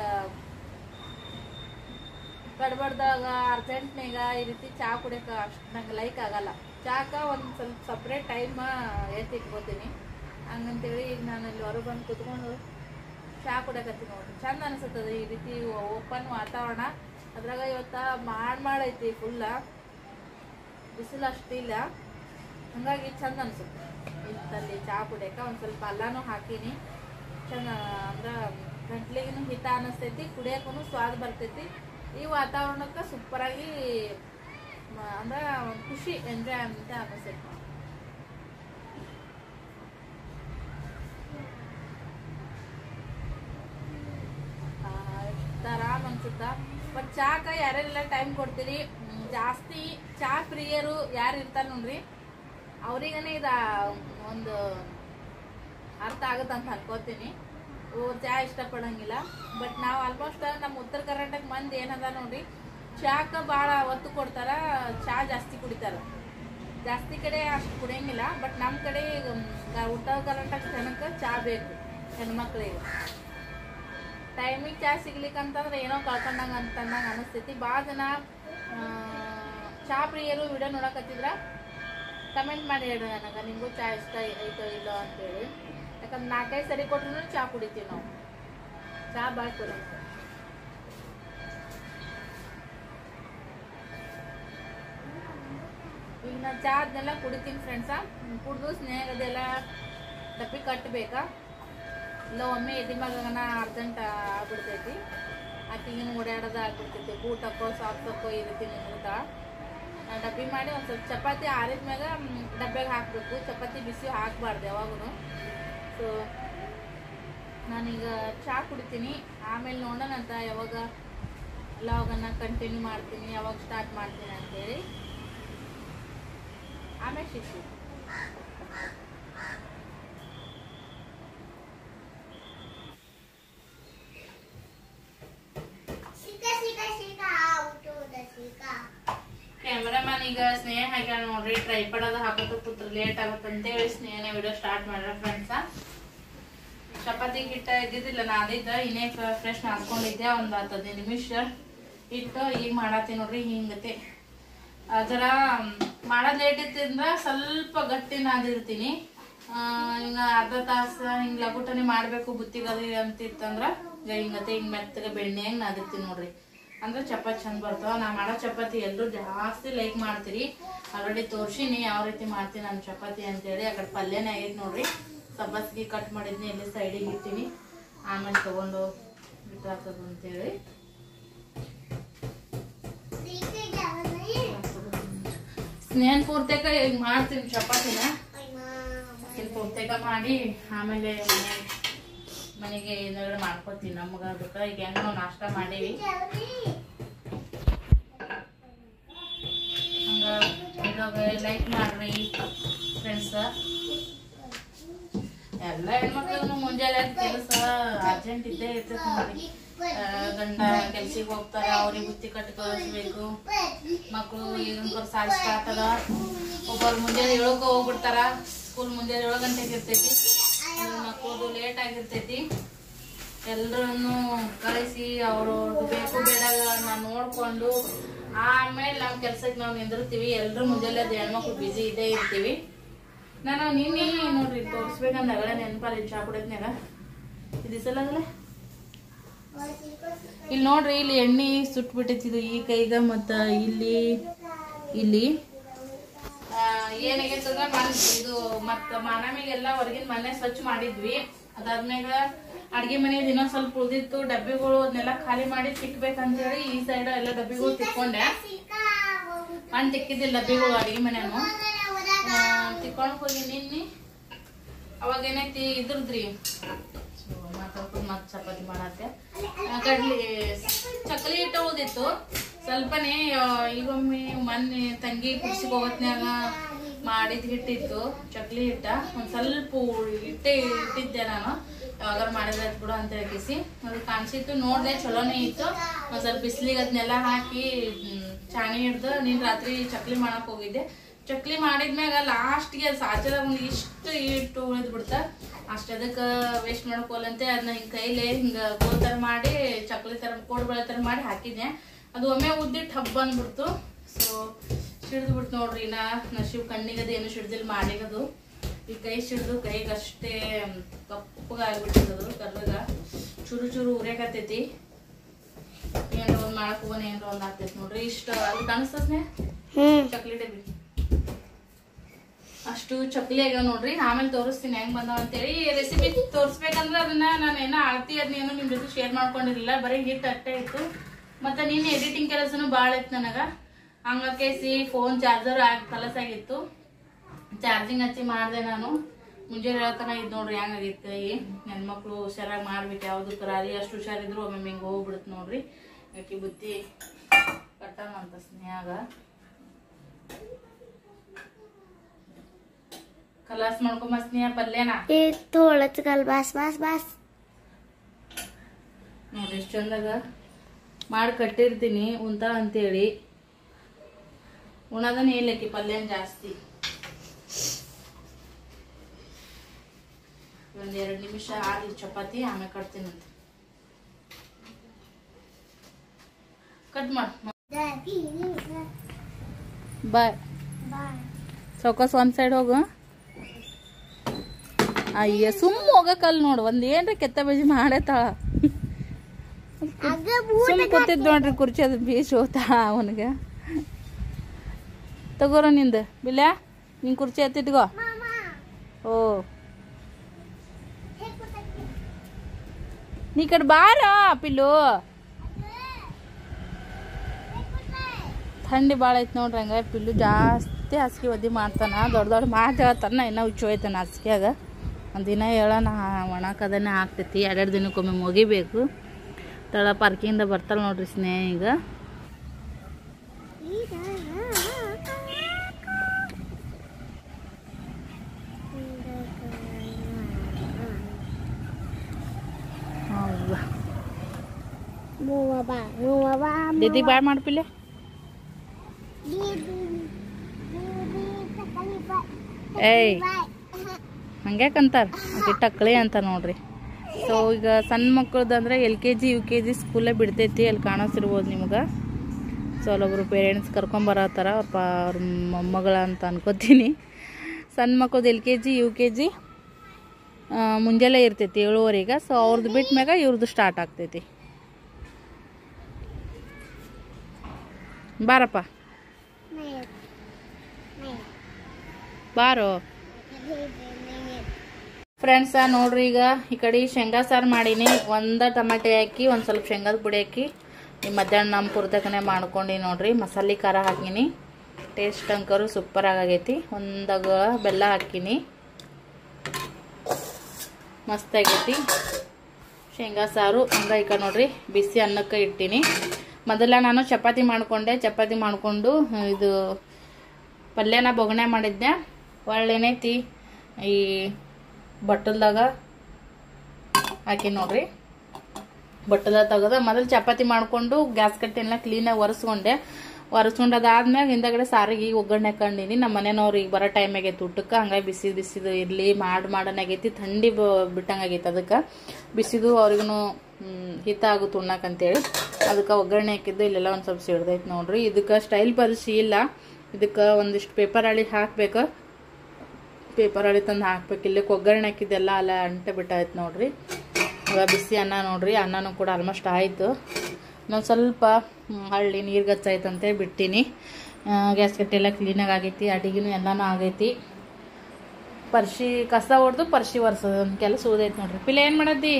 Speaker 1: ಗಡ್ಬಡ್ದಾಗ ಅರ್ಜೆಂಟ್ನಾಗ ಈ ರೀತಿ ಚಹಾ ಕುಡಿಯೋಕೆ ಅಷ್ಟು ನಂಗೆ ಲೈಕ್ ಆಗಲ್ಲ ಚಾಕ ಒಂದು ಸ್ವಲ್ಪ ಸಪ್ರೇಟ್ ಟೈಮ್ ಎತ್ತಿಟ್ಕೋತೀನಿ ಹಂಗಂತೇಳಿ ಈಗ ನಾನು ಇಲ್ಲಿ ಹೊರಗೆ ಬಂದು ಕುತ್ಕೊಂಡು ಚಹಾ ಕುಡಿಯಕತ್ತೀನಿ ನೋಡ್ರಿ ಚಂದ ಅನಿಸುತ್ತದೆ ಈ ರೀತಿ ಓಪನ್ ವಾತಾವರಣ ಅದ್ರಾಗ ಇವತ್ತು ಮಾಡ್ ಮಾಡೈತಿ ಫುಲ್ಲ ಬಿಸಿಲು ಅಷ್ಟಿಲ್ಲ ಹಾಗಾಗಿ ಚಂದ ಅನ್ಸುತ್ತೆ ಇಂತಲ್ಲಿ ಚಹಾ ಕುಡಿಯಕ್ಕೆ ಒಂದು ಸ್ವಲ್ಪ ಅಲ್ಲನೂ ಹಾಕೀನಿ ಚಂದ ಅಂದ್ರೆ ಗಂಟ್ಲಿಗೂ ಹಿತ ಅನಿಸ್ತೈತಿ ಕುಡಿಯೋಕ್ಕೂ ಸ್ವಾದ ಬರ್ತೈತಿ ಈ ವಾತಾವರಣಕ್ಕೆ ಸೂಪರಾಗಿ ಮ- ಅಂದ್ರೆ ಒಂದು ಖುಷಿ ಎಂಜಾಯ್ ಅಂತ ಅನಿಸ್ತೈತಿ ಆರಾಮ್ ಅನ್ಸುತ್ತಾ ಬಟ್ ಚಾಕ ಯಾರೆಲ್ಲ ಟೈಮ್ ಕೊಡ್ತೀರಿ ಜಾಸ್ತಿ ಚಾ ಪ್ರಿಯರು ಯಾರು ಇರ್ತಾರೆ ನೋಡ್ರಿ ಅವ್ರಿಗನೇ ಇದು ಒಂದು ಅರ್ಥ ಆಗುತ್ತೆ ಅಂತ ಅನ್ಕೋತೀನಿ ಓ ಚಾ ಇಷ್ಟಪಡಂಗಿಲ್ಲ ಬಟ್ ನಾವು ಆಲ್ಮೋಸ್ಟ್ ನಮ್ಮ ಉತ್ತರ ಕರ್ನಾಟಕ ಮಂದಿ ಏನದ ನೋಡ್ರಿ ಚಾಕ ಭಾಳ ಒತ್ತು ಕೊಡ್ತಾರ ಚಾ ಜಾಸ್ತಿ ಕುಡಿತಾರ ಜಾಸ್ತಿ ಕಡೆ ಅಷ್ಟು ಕುಡಿಯಂಗಿಲ್ಲ ಬಟ್ ನಮ್ಮ ಕಡೆ ಮ್, ಗ- ಉತ್ತರ ಕರ್ನಾಟಕ ಜನಕ್ಕೆ ಚಾ ಬೇಕು ಹೆಣ್ಮಕ್ಳಿಗೆ ಟೈಮಿಗೆ ಚಾ ಸಿಗ್ಲಿಕ್ಕಂತಂದ್ರೆ ಏನೋ ಕಳ್ಕೊಂಡಂಗೆ ಅಂತಂದಂಗೆ ಅನಿಸ್ತೈತಿ ಭಾಳ ಜನ ಆ, ಚಾ ಪ್ರಿಯರು ವಿಡಿಯೋ ನೋಡಕತ್ತಿದ್ರ ಕಮೆಂಟ್ ಮಾಡಿ ಹೇಳ್ರಿ ನನಗೆ ನಿಮಗೂ ಚಾ ಇಷ್ಟ ಐತೋ ಇಲ್ಲೋ ಅಂತೇಳಿ ಯಾಕಂದ್ರೆ ನಾಲ್ಕೈದು ಸರಿ ಕೊಟ್ರು ಚಾ ಕುಡಿತೀವಿ ನಾವು ಚಾ ಭಾಳ ಕುಡಿ ಈಗ ನಾನು ಚಾ ಅದನ್ನೆಲ್ಲ ಕುಡಿತೀನಿ ಫ್ರೆಂಡ್ಸ ಕುಡಿದು ಸ್ನೇಹ ಅದೆಲ್ಲ ಡಬ್ಬಿ ಕಟ್ಟಬೇಕಾ ಇಲ್ಲ ಒಮ್ಮೆ ಎದಿ ಮಗನ ಅರ್ಜೆಂಟ್ ಆಗ್ಬಿಡ್ತೈತಿ ಆಕಿಗೇನು ಓಡಾಡೋದು ಆಗ್ಬಿಡ್ತೈತಿ ಬೂಟ್ ಹಾಕೋ ಸಾಕ್ಸ್ ಹಾಕೋ ಈ ರೀತಿ ನಿಂದಿರ್ತಾ ಡಬ್ಬಿ ಮಾಡಿ ಒಂದು ಸ್ವಲ್ಪ ಚಪಾತಿ ಆರಿದ ಮ್ಯಾಗ ಡಬ್ಬ್ಯಾಗ ಹಾಕಬೇಕು ಚಪಾತಿ ಬಿಸಿ ಹಾಕಬಾರ್ದು ಯಾವಾಗೂ ಸೊ ನಾನೀಗ ಚಹಾ ಕುಡಿತೀನಿ ಆಮೇಲೆ ನೋಡೋಣಂತ ಯಾವಾಗ ಲಾಗನ್ನ ಕಂಟಿನ್ಯೂ ಮಾಡ್ತೀನಿ ಯಾವಾಗ ಸ್ಟಾರ್ಟ್ ಮಾಡ್ತೀನಿ ಅಂತೇಳಿ ಆಮೇಲೆ ಸಿಗ್ತೀನಿ
Speaker 2: Chica, chica, chica, auto da chica.
Speaker 1: Cameraman ಈಗ ಸ್ನೇಹ ಹಾಕ್ಯಾಳ ನೋಡ್ರಿ ಟ್ರೈಪಡ್ ಅದು ಹಾಕೋದು ಕೂತ್ರ ಲೇಟ್ ಆಗುತ್ತೆ ಅಂತೇಳಿ ಸ್ನೇಹನ ವಿಡಿಯೋ ಸ್ಟಾರ್ಟ್ ಮಾಡ್ರ ಫ್ರೆಂಡ್ಸ ಚಪಾತಿ ಹಿಟ್ಟ ಇದ್ದಿದ್ದಿಲ್ಲ ನಾದಿದ್ದ ಇನ್ನೇ ಫ್ರೆಶ್ ಹಾಕೊಂಡಿದ್ದೆ ಒಂದು ಹತ್ತು ಹದಿನೈದು ನಿಮಿಷ ಇಟ್ಟು ಈಗ ಮಾಡತ್ತೀನಿ ನೋಡ್ರಿ ಹಿಂಗತೆ ಅದರ ಮಾಡೋದು ಲೇಟ್ ಇತ್ತಿಂದ ಸ್ವಲ್ಪ ಗಟ್ಟಿ ನಾದಿರ್ತೀನಿ ಆ, ಹಿಂಗ ಅರ್ಧ ತಾಸು ಹಿಂಗ್ ಲಗುಟನೆ ಮಾಡ್ಬೇಕು ಬುತ್ತಿಗದು ಅಂತಿತ್ತಂದ್ರ ಈಗ ಹಿಂಗತೆ ಹಿಂಗ್ ಮೆತ್ತಗೆ ಬೆಣ್ಣೆ ಹೆಂಗ್ ನಾದಿರ್ತೀನಿ ನೋಡ್ರಿ ಅಂದ್ರೆ ಚಪಾತಿ ಚಂದ ಬರ್ತಾವ ನಾ ಮಾಡೋ ಚಪಾತಿ ಎಲ್ಲರೂ ಜಾಸ್ತಿ ಲೈಕ್ ಮಾಡ್ತೀರಿ ಆಲ್ರೆಡಿ ತೋರ್ಸಿನಿ ಯಾವ ರೀತಿ ಮಾಡ್ತೀನಿ ನಾನು ಚಪಾತಿ ಅಂತೇಳಿ ಆ ಕಡೆ ಪಲ್ಯನೇ ಆಗೈತೆ ನೋಡ್ರಿ ಸಬ್ಬಸ್ಗಿ ಕಟ್ ಮಾಡಿದ್ನಿ ಇಲ್ಲಿ ಸೈಡಿಗೆ ಇರ್ತೀನಿ ಆಮೇಲೆ ತಗೊಂಡು ಬಿಟ್ಟಾಕೋದು ಅಂತೇಳಿ
Speaker 2: Chica, ya vas a ir.
Speaker 1: ಸ್ನೇಹನ್ ಪೂರ್ತೇಕ ಈಗ ಮಾಡ್ತೀನಿ ಚಪಾತಿನ
Speaker 2: Ay, mamá.
Speaker 1: ಇಲ್ಲಿ ಪೂರ್ತೇಕ ಮಾಡಿ ಆಮೇಲೆ ಮನೆ- ಮನೆಗೆ ಏನಾದ್ರು ಮಾಡ್ಕೊತೀನಿ ನಮ್ಗೆ ಅದಕ್ಕೆ ಈಗ ಹೆಂಗ್ ನಾವು ನಾಷ್ಟ ಮಾಡೀವಿ
Speaker 2: Ya vas a ir.
Speaker 1: ಹಂಗ ಲೈಕ್ ಮಾಡ್ರಿ ಫ್ರೆಂಡ್ಸ್ ಎಲ್ಲ ಹೆಣ್ಮಕ್ಳಿಗೂ ಮುಂಜಾನೆ ಕೆಲಸ ಅರ್ಜೆಂಟ್ ಇದ್ದೇ ಇರ್ತೈತೆ ನೋಡಿ ಆ, ಗಂಡ ಕೆಲ್ಸಿಗೆ ಹೋಗ್ತಾರೆ ಅವ್ರಿಗೆ ಬುತ್ತಿ ಕಟ್ಟಿ ಕಳಿಸ್ಬೇಕು ಮಕ್ಕಳು ಈಗಿನ ಸಾಲಿ ಸ್ಟಾರ್ಟ್ ಅದ ಒಬ್ಬರು ಮುಂಜಾನೆ ಏಳಕ್ಕೆ ಹೋಗ್ಬಿಡ್ತಾರ ಸ್ಕೂಲ್ ಮುಂಜಾನೆ ಏಳು ಗಂಟೆಗೆ ಇರ್ತೈತಿ ಮಕ್ಕಳದು ಲೇಟ್ ಆಗಿರ್ತೈತಿ ಎಲ್ಲರನ್ನು ಕಳಿಸಿ ಅವರು ಬೇಕು ಬೇಡ ನೋಡ್ಕೊಂಡು ಆಮೇಲೆ ನಮ್ಮ ಕೆಲ್ಸಕ್ಕೆ ನಾವು ನಿಂದಿರ್ತೀವಿ ಎಲ್ಲರೂ ಮುಂಜಾನೆ ಅದು ಹೆಣ್ಮಕ್ಳು ಬಿಸಿ ಇದ್ದೇ ಇರ್ತೀವಿ ನಾನು ನಿನ್ನೆ ನೋಡ್ರಿ ತೋರಿಸ್ಬೇಕಂದಾಗ ನೆನಪಲ್ಲಿ ಚಾ ಕುಡಿದ್ನಾಗ ಇದು ಸಲ ಇಲ್ಲಿ ನೋಡ್ರಿ ಇಲ್ಲಿ ಎಣ್ಣೆ ಸುಟ್ಬಿಟ್ಟಿದ್ದು ಈ ಕೈಗ ಮತ್ತ ಇಲ್ಲಿ ಇಲ್ಲಿ ಆ, ಏನಾಗೈತಂದ್ರ ಮನ್ ಇದು ಮತ್ತ ಮಾನಮಿಗೆಲ್ಲ ಹೊರಗಿನ ಮನೆ ಸ್ವಚ್ಛ ಮಾಡಿದ್ವಿ ಅದಾದ್ಮ್ಯಾಗ ಅಡ್ಗೆ ಮನೆಯದು ಇನ್ನೊಂದ್ ಸ್ವಲ್ಪ ಉಳಿದಿತ್ತು ಡಬ್ಬಿಗಳು ಅದನ್ನೆಲ್ಲ ಖಾಲಿ ಮಾಡಿ ತಿಕ್ಬೇಕಂತ ಹೇಳಿ ಈ ಸೈಡ್ ಎಲ್ಲ ಡಬ್ಬಿಗಳು ತಿಕ್ಕೊಂಡೆ
Speaker 2: Chica,
Speaker 1: ಮಣ್ಣು ತಿಕ್ಕಿದ್ದಿಲ್ಲ ಡಬ್ಬಿಗಳು ಅಡ್ಗೆ ಮನೆಯನ್ನು ತಿಕ್ಕೊಂಡು ಹೋಗಿ ನಿನ್ನೆ ಅವಾಗ ಏನೈತಿ ಇದ್ರದ್ರಿ ಮಾತಾಡ್ಕೊಂಡು ಮತ್ತೆ ಚಪಾತಿ ಮಾಡತ್ತೆ ಆ, ಕಡ್ಲಿ ಚಕ್ಕಲಿ ಹಿಟ್ಟು ಉಳ್ದಿತ್ತು ಸ್ವಲ್ಪನೇ ಆ, ಈಗೊಮ್ಮೆ ಮೊನ್ನೆ ತಂಗಿ ಕುಡ್ಸಿಗೆ ಹೋಗತ್ನ್ಯಾಗ ಮಾಡಿದ ಹಿಟ್ಟಿತ್ತು ಚಕ್ಲಿ ಹಿಟ್ಟ ಒಂದ್ ಸ್ವಲ್ಪ ಹಿಟ್ಟೆ ಇಟ್ಟಿದ್ದೆ ನಾನು ಯಾವಾಗಾರ ಮಾಡಿದ್ರೆ ಆಯ್ತ್ ಬಿಡು ಅಂತ ಹೇಳಿಸಿ ಅದು ಕಾಣಿಸಿತ್ತು ನೋಡ್ದೆ ಚಲೋನೇ ಇತ್ತು ಒಂದ್ ಸ್ವಲ್ಪ ಬಿಸಿಲಿಗೆ ಅದನ್ನೆಲ್ಲ ಹಾಕಿ ಮ್, ಚಾಣಿ ಹಿಡ್ದು ನೀನ್ ರಾತ್ರಿ ಚಕ್ಲಿ ಮಾಡಕ್ ಹೋಗಿದ್ದೆ ಚಕ್ಲಿ ಮಾಡಿದ್ಮ್ಯಾಗ ಲಾಸ್ಟ್ಗೆ ಅದು ಸಾಚದಾಗ ಒಂದು ಇಷ್ಟು ಇಟ್ಟು ಉಳಿದ್ ಬಿಡ್ತ ಅಷ್ಟು ಅದಕ್ಕೆ ವೇಸ್ಟ್ ಮಾಡ್ಕೊಲ್ಲಂತೆ ಅದನ್ನ ಹಿಂಗೆ ಕೈಲಿ ಹಿಂಗೆ ಗೋಲ್ ಥರ ಮಾಡಿ ಚಕ್ಲಿ ಥರ ಕೋಡ್ಬಳೆ ಥರ ಮಾಡಿ ಹಾಕಿದ್ದೆ ಅದು ಒಮ್ಮೆ ಉದ್ದಿಟ್ಟು ಹಬ್ಬ ಬಂದ್ಬಿಡ್ತು ಸೊ ಸಿಡ್ದು ಬಿಡ್ತು ನೋಡ್ರಿ ನಾ ನಶಿವ್ ಕಣ್ಣಿಗೆ ಅದು ಏನು ಸಿಡ್ದಿಲ್ಲ ಮಾಡಿಗದು ಈ ಕೈ ಸಿಡ್ದು ಕೈಗೆ ಅಷ್ಟೇ ಕಪ್ಪಗೆ ಆಗ್ಬಿಟ್ಟಿದ್ದು ಕರ್ರಗ ಚೂರು ಚೂರು ಉರಿಯಾಕತ್ತೈತಿ ಏನಾರ ಒಂದು ಮಾಡಕ್ ಹೋಗೋಣ ಏನಾರ ಒಂದು ಆಗ್ತೈತಿ ನೋಡ್ರಿ ಇಷ್ಟ ಅದು ಕಾಣಿಸ್ತದ್ನೆ ಚಕ್ಲಿ ಡಬ್ಬಿ ಅಷ್ಟು ಚಕ್ಲಿ ಆಗ್ಯಾವ ನೋಡ್ರಿ ಆಮೇಲೆ ತೋರಿಸ್ತೀನಿ ಹೆಂಗ್ ಬಂದಾವ ಅಂತೇಳಿ ರೆಸಿಪಿ ತೋರಿಸ್ಬೇಕಂದ್ರೆ ಅದನ್ನ ನಾನು ಏನೋ ಆಳ್ತಿ ಅದನ್ನೇನು ನಿಮ್ ಜೊತೆ ಶೇರ್ ಮಾಡ್ಕೊಂಡಿರ್ಲಿಲ್ಲ ಬರೀ ಹಿಟ್ ಅಟ್ಟೆ ಇತ್ತು ಮತ್ತೆ ನಿನ್ನೆ ಎಡಿಟಿಂಗ್ ಕೆಲಸನು ಭಾಳ ಇತ್ತು ನನಗ ಹಂಗಕೇಸಿ ಫೋನ್ ಚಾರ್ಜರ್ ಆಗಿ ಕಲಸಾಗಿತ್ತು ಚಾರ್ಜಿಂಗ್ ಹಚ್ಚಿ ಮಾಡಿದೆ ನಾನು ಮುಂಜಾನೆ ಹೇಳ್ತಾನ ಇದ್ ನೋಡ್ರಿ ಹೆಂಗಾಗಿತ್ತು ಕೈ ಹೆಣ್ಮಕ್ಳು ಹುಷಾರಾಗಿ ಮಾಡ್ಬೇಕು ಯಾವ್ದು ರಾರಿ ಅಷ್ಟು ಹುಷಾರಿದ್ರು ಒಮ್ಮೆ ಹಿಂಗೆ ಹೋಗ್ಬಿಡುತ್ತೆ ನೋಡ್ರಿ ಆಕಿ ಬುತ್ತಿ ಕಟ್ ಕಟ್ಟಮಂತ ಸ್ನೇಹಾಗ ಕಲಾಸ್ ಮಾಡ್ಕೊಂಬ ಸ್ನೇಹ ಪಲ್ಯನ
Speaker 2: हे थोडंच घाल बस बस बस
Speaker 1: ನೋಡ್ರಿ ಎಷ್ಟು ಚಂದಾಗ ಮಾಡಿ ಕಟ್ಟಿರ್ತೀನಿ ಉಂತ ಅಂತೇಳಿ ಉಣದನ ಇಲ್ಲಕ್ಕಿ ಪಲ್ಯನ ಜಾಸ್ತಿ ಒಂದ್ ಎರಡು ನಿಮಿಷ ಆದ್ಲಿ ಚಪಾತಿ ಆಮೇಲೆ ಕಟ್ತೀನಂತ ಕಟ್ ಮಾಡ್ ಬಾಯ್ ಚೌಕಸ್ ಒಂದ್ ಸೈಡ್ ಹೋಗು ಅಯ್ಯ ಸುಮ್ಮ ಹೋಗಕ್ಕಲ್ಲ ನೋಡು ಒಂದ್ ಏನ್ರ ಕೆತ್ತ ಬಜ್ಜಿ ಮಾಡೇತಾಳ
Speaker 2: अगं
Speaker 1: ಸುಮ್ ಕೂತಿದ್ ನೋಡ್ರಿ ಕುರ್ಚಿ ಅದು ಬೀಸ್ ಹೋತಾ ಅವನಿಗೆ ತಗೋರ ನಿಂದ ಬಿಲ್ಯಾ ನಿನ್ ಕುರ್ಚಿ ಎತ್ತಿಟ್ಕೋ
Speaker 2: मामा
Speaker 1: ಓ
Speaker 2: हे कुठे
Speaker 1: ನೀ ಈ ಕಡೆ ಬಾರ ಪಿಲ್ಲು ಥಂಡಿ ಭಾಳ ಐತಿ ನೋಡ್ರಿ ಹಂಗ ಪಿಲ್ಲು ಜಾಸ್ತಿ ಹಾಸಿಗೆ ಒದ್ದಿ ಮಾಡ್ತಾನ ದೊಡ್ಡ ದೊಡ್ಡ ಮಾತು ಹೇಳ್ತಾನ ಇನ್ನೂ ಹುಚ್ಚು ಹೋಯ್ತಾನ ಹಾಸಿಗೆಯಾಗ ಒಂದು ದಿನ ಹೇಳೋಣ ಒಣಕದನ್ನೇ ಆಗ್ತೈತಿ ಎರಡೆರಡು ದಿನಕ್ಕೊಮ್ಮೆ ಮುಗಿಬೇಕು ತಳ ಪಾರ್ಕಿಂದ ಬರ್ತಾಳೆ ನೋಡ್ರಿ ಸ್ನೇಹ ಈಗ ಹೌದಾ
Speaker 2: Mua ba, mua ba, mua
Speaker 1: Didi ಬಾಯ್ ಮಾಡಿ ಪಿಲ್ಲೆ
Speaker 2: Di, di, di, di, sekali ba,
Speaker 1: ಏಯ್
Speaker 2: ba.
Speaker 1: ಹಂಗ್ಯಾಕಂತಾರ ಆಕೆ ಟಕ್ಳಿ ಅಂತ ನೋಡ್ರಿ ಸೊ ಈಗ ಸಣ್ಣ ಮಕ್ಕಳದಂದ್ರೆ L K G U K G ಸ್ಕೂಲೇ ಬಿಡ್ತೈತಿ ಅಲ್ಲಿ ಕಾಣಿಸ್ತಿರ್ಬೋದು ನಿಮ್ಗೆ ಸೊ ಅಲ್ಲೊಬ್ರು ಪೇರೆಂಟ್ಸ್ ಕರ್ಕೊಂಬರತ್ತಾರ ಅವ್ರ ಪ ಅವ್ರ ಮೊಮ್ಮಗಳ ಅಂತ ಅನ್ಕೋತೀನಿ ಸಣ್ಣ ಮಕ್ಕಳದ್ದು L K G U K G ಮುಂಜಾನೆ ಇರ್ತೈತಿ ಏಳುವರೆಗೆ ಸೊ ಅವ್ರದ್ದು ಬಿಟ್ಟ ಮ್ಯಾಗ ಇವ್ರದ್ದು ಸ್ಟಾರ್ಟ್ ಆಗ್ತೈತಿ ಬಾರಪ್ಪ
Speaker 2: Nih, nih,
Speaker 1: ಬಾರೋ
Speaker 2: nih, nih.
Speaker 1: ಫ್ರೆಂಡ್ಸ ನೋಡ್ರಿ ಈಗ ಈ ಕಡೆ ಶೇಂಗಾ ಸಾರು ಮಾಡೀನಿ ಒಂದ ಟಮಾಟೆ ಹಾಕಿ ಒಂದು ಸ್ವಲ್ಪ ಶೇಂಗಾದ ಪುಡಿ ಹಾಕಿ ಈ ಮಧ್ಯಾಹ್ನ ನಮ್ಮ ಪುರ್ತಕನೆ ಮಾಡ್ಕೊಂಡು ನೋಡ್ರಿ ಮಸಾಲೆ ಖಾರ ಹಾಕಿನಿ ಟೇಸ್ಟ್ ಅಂಕರು ಸೂಪರ್ ಆಗೈತಿ ಒಂದಾಗ ಬೆಲ್ಲ ಹಾಕಿನಿ ಮಸ್ತ್ ಆಗೈತಿ ಶೇಂಗಾ ಸಾರು ಹಂಗ ಈ ಕಡೆ ನೋಡ್ರಿ ಬಿಸಿ ಅನ್ನಕ್ಕೆ ಇಟ್ಟಿನಿ ಮೊದಲ ನಾನು ಚಪಾತಿ ಮಾಡ್ಕೊಂಡೆ ಚಪಾತಿ ಮಾಡಿಕೊಂಡು ಇದು ಪಲ್ಯನ ಬೊಗಣೆ ಮಾಡಿದ್ದೆ ಒಳ್ಳೆನೈತಿ ಈ ಬಟ್ಟಲ್ದಾಗ ಹಾಕಿ ನೋಡ್ರಿ ಬಟ್ಟಲ್ದಾಗ ತೆಗೆದ ಮೊದಲು ಚಪಾತಿ ಮಾಡಿಕೊಂಡು ಗ್ಯಾಸ್ ಕಟ್ಟೆಲ್ಲ ಕ್ಲೀನಾಗಿ ಒರೆಸ್ಕೊಂಡೆ ಒರೆಸ್ಕೊಂಡು ಅದಾದ್ಮೇಲೆ ಹಿಂದಗಡೆ ಸಾರಿಗೆ ಈಗ ಒಗ್ಗರಣೆ ಹಾಕೊಂಡಿನಿ ನಮ್ಮ ಮನೆಯವ್ರು ಈಗ ಬರೋ ಟೈಮ್ ಆಗೈತಿ ಊಟಕ್ಕೆ ಹಂಗಾಗಿ ಬಿಸಿ ಬಿಸಿದು ಇರಲಿ ಮಾಡಿ ಮಾಡನಾಗೈತಿ ಥಂಡಿ ಬಿಟ್ಟಂಗೆ ಆಗೈತಿ ಅದಕ್ಕೆ ಬಿಸಿದು ಅವ್ರಿಗೂ ಹಿತ ಆಗುತ್ತೆ ಉಣ್ಣಕ್ಕಂತೇಳಿ ಅದಕ್ಕೆ ಒಗ್ಗರಣೆ ಹಾಕಿದ್ದು ಇಲ್ಲೆಲ್ಲ ಒಂದು ಸ್ವಲ್ಪ ಸಿಡ್ದೈತಿ ನೋಡ್ರಿ ಇದಕ್ಕೆ ಸ್ಟೈಲ್ ಪರಿಸಿ ಇಲ್ಲ ಇದಕ್ಕೆ ಒಂದಿಷ್ಟು ಪೇಪರ್ ಹಳಿ ಹಾಕ್ಬೇಕು ಪೇಪರ್ ಹಳಿ ತಂದು ಹಾಕ್ಬೇಕು ಇಲ್ಲಿ ಒಗ್ಗರಣೆ ಹಾಕಿದ್ದೆಲ್ಲ ಅಲ್ಲ ಅಂಟೆ ಬಿಟ್ಟಾಯ್ತು ನೋಡ್ರಿ ಇವಾಗ ಬಿಸಿ ಅನ್ನ ನೋಡ್ರಿ ಅನ್ನನೂ ಕೂಡ ಆಲ್ಮೋಸ್ಟ್ ಆಯಿತು ಇನ್ನೊಂದು ಸ್ವಲ್ಪ ಹ್ಮ್, ಹಳ್ಳಿ ನೀರು ಗಚ್ಚಾಯ್ತಂತೆ ಬಿಟ್ಟಿನಿ ಗ್ಯಾಸ್ ಕಟ್ಟೆ ಎಲ್ಲ ಕ್ಲೀನಾಗಿ ಆಗೈತಿ ಅಡಿಗೆನೂ ಎಲ್ಲನೂ ಆಗೈತಿ ಪರ್ಶಿ ಕಸ ಹೊಡೆದು ಪರ್ಶಿ ಒರೆಸೋದು ಒಂದು ಕೆಲಸ ಉದೈತಿ ನೋಡ್ರಿ ಪಿಲ್ಲ ಏನು ಮಾಡತ್ತಿ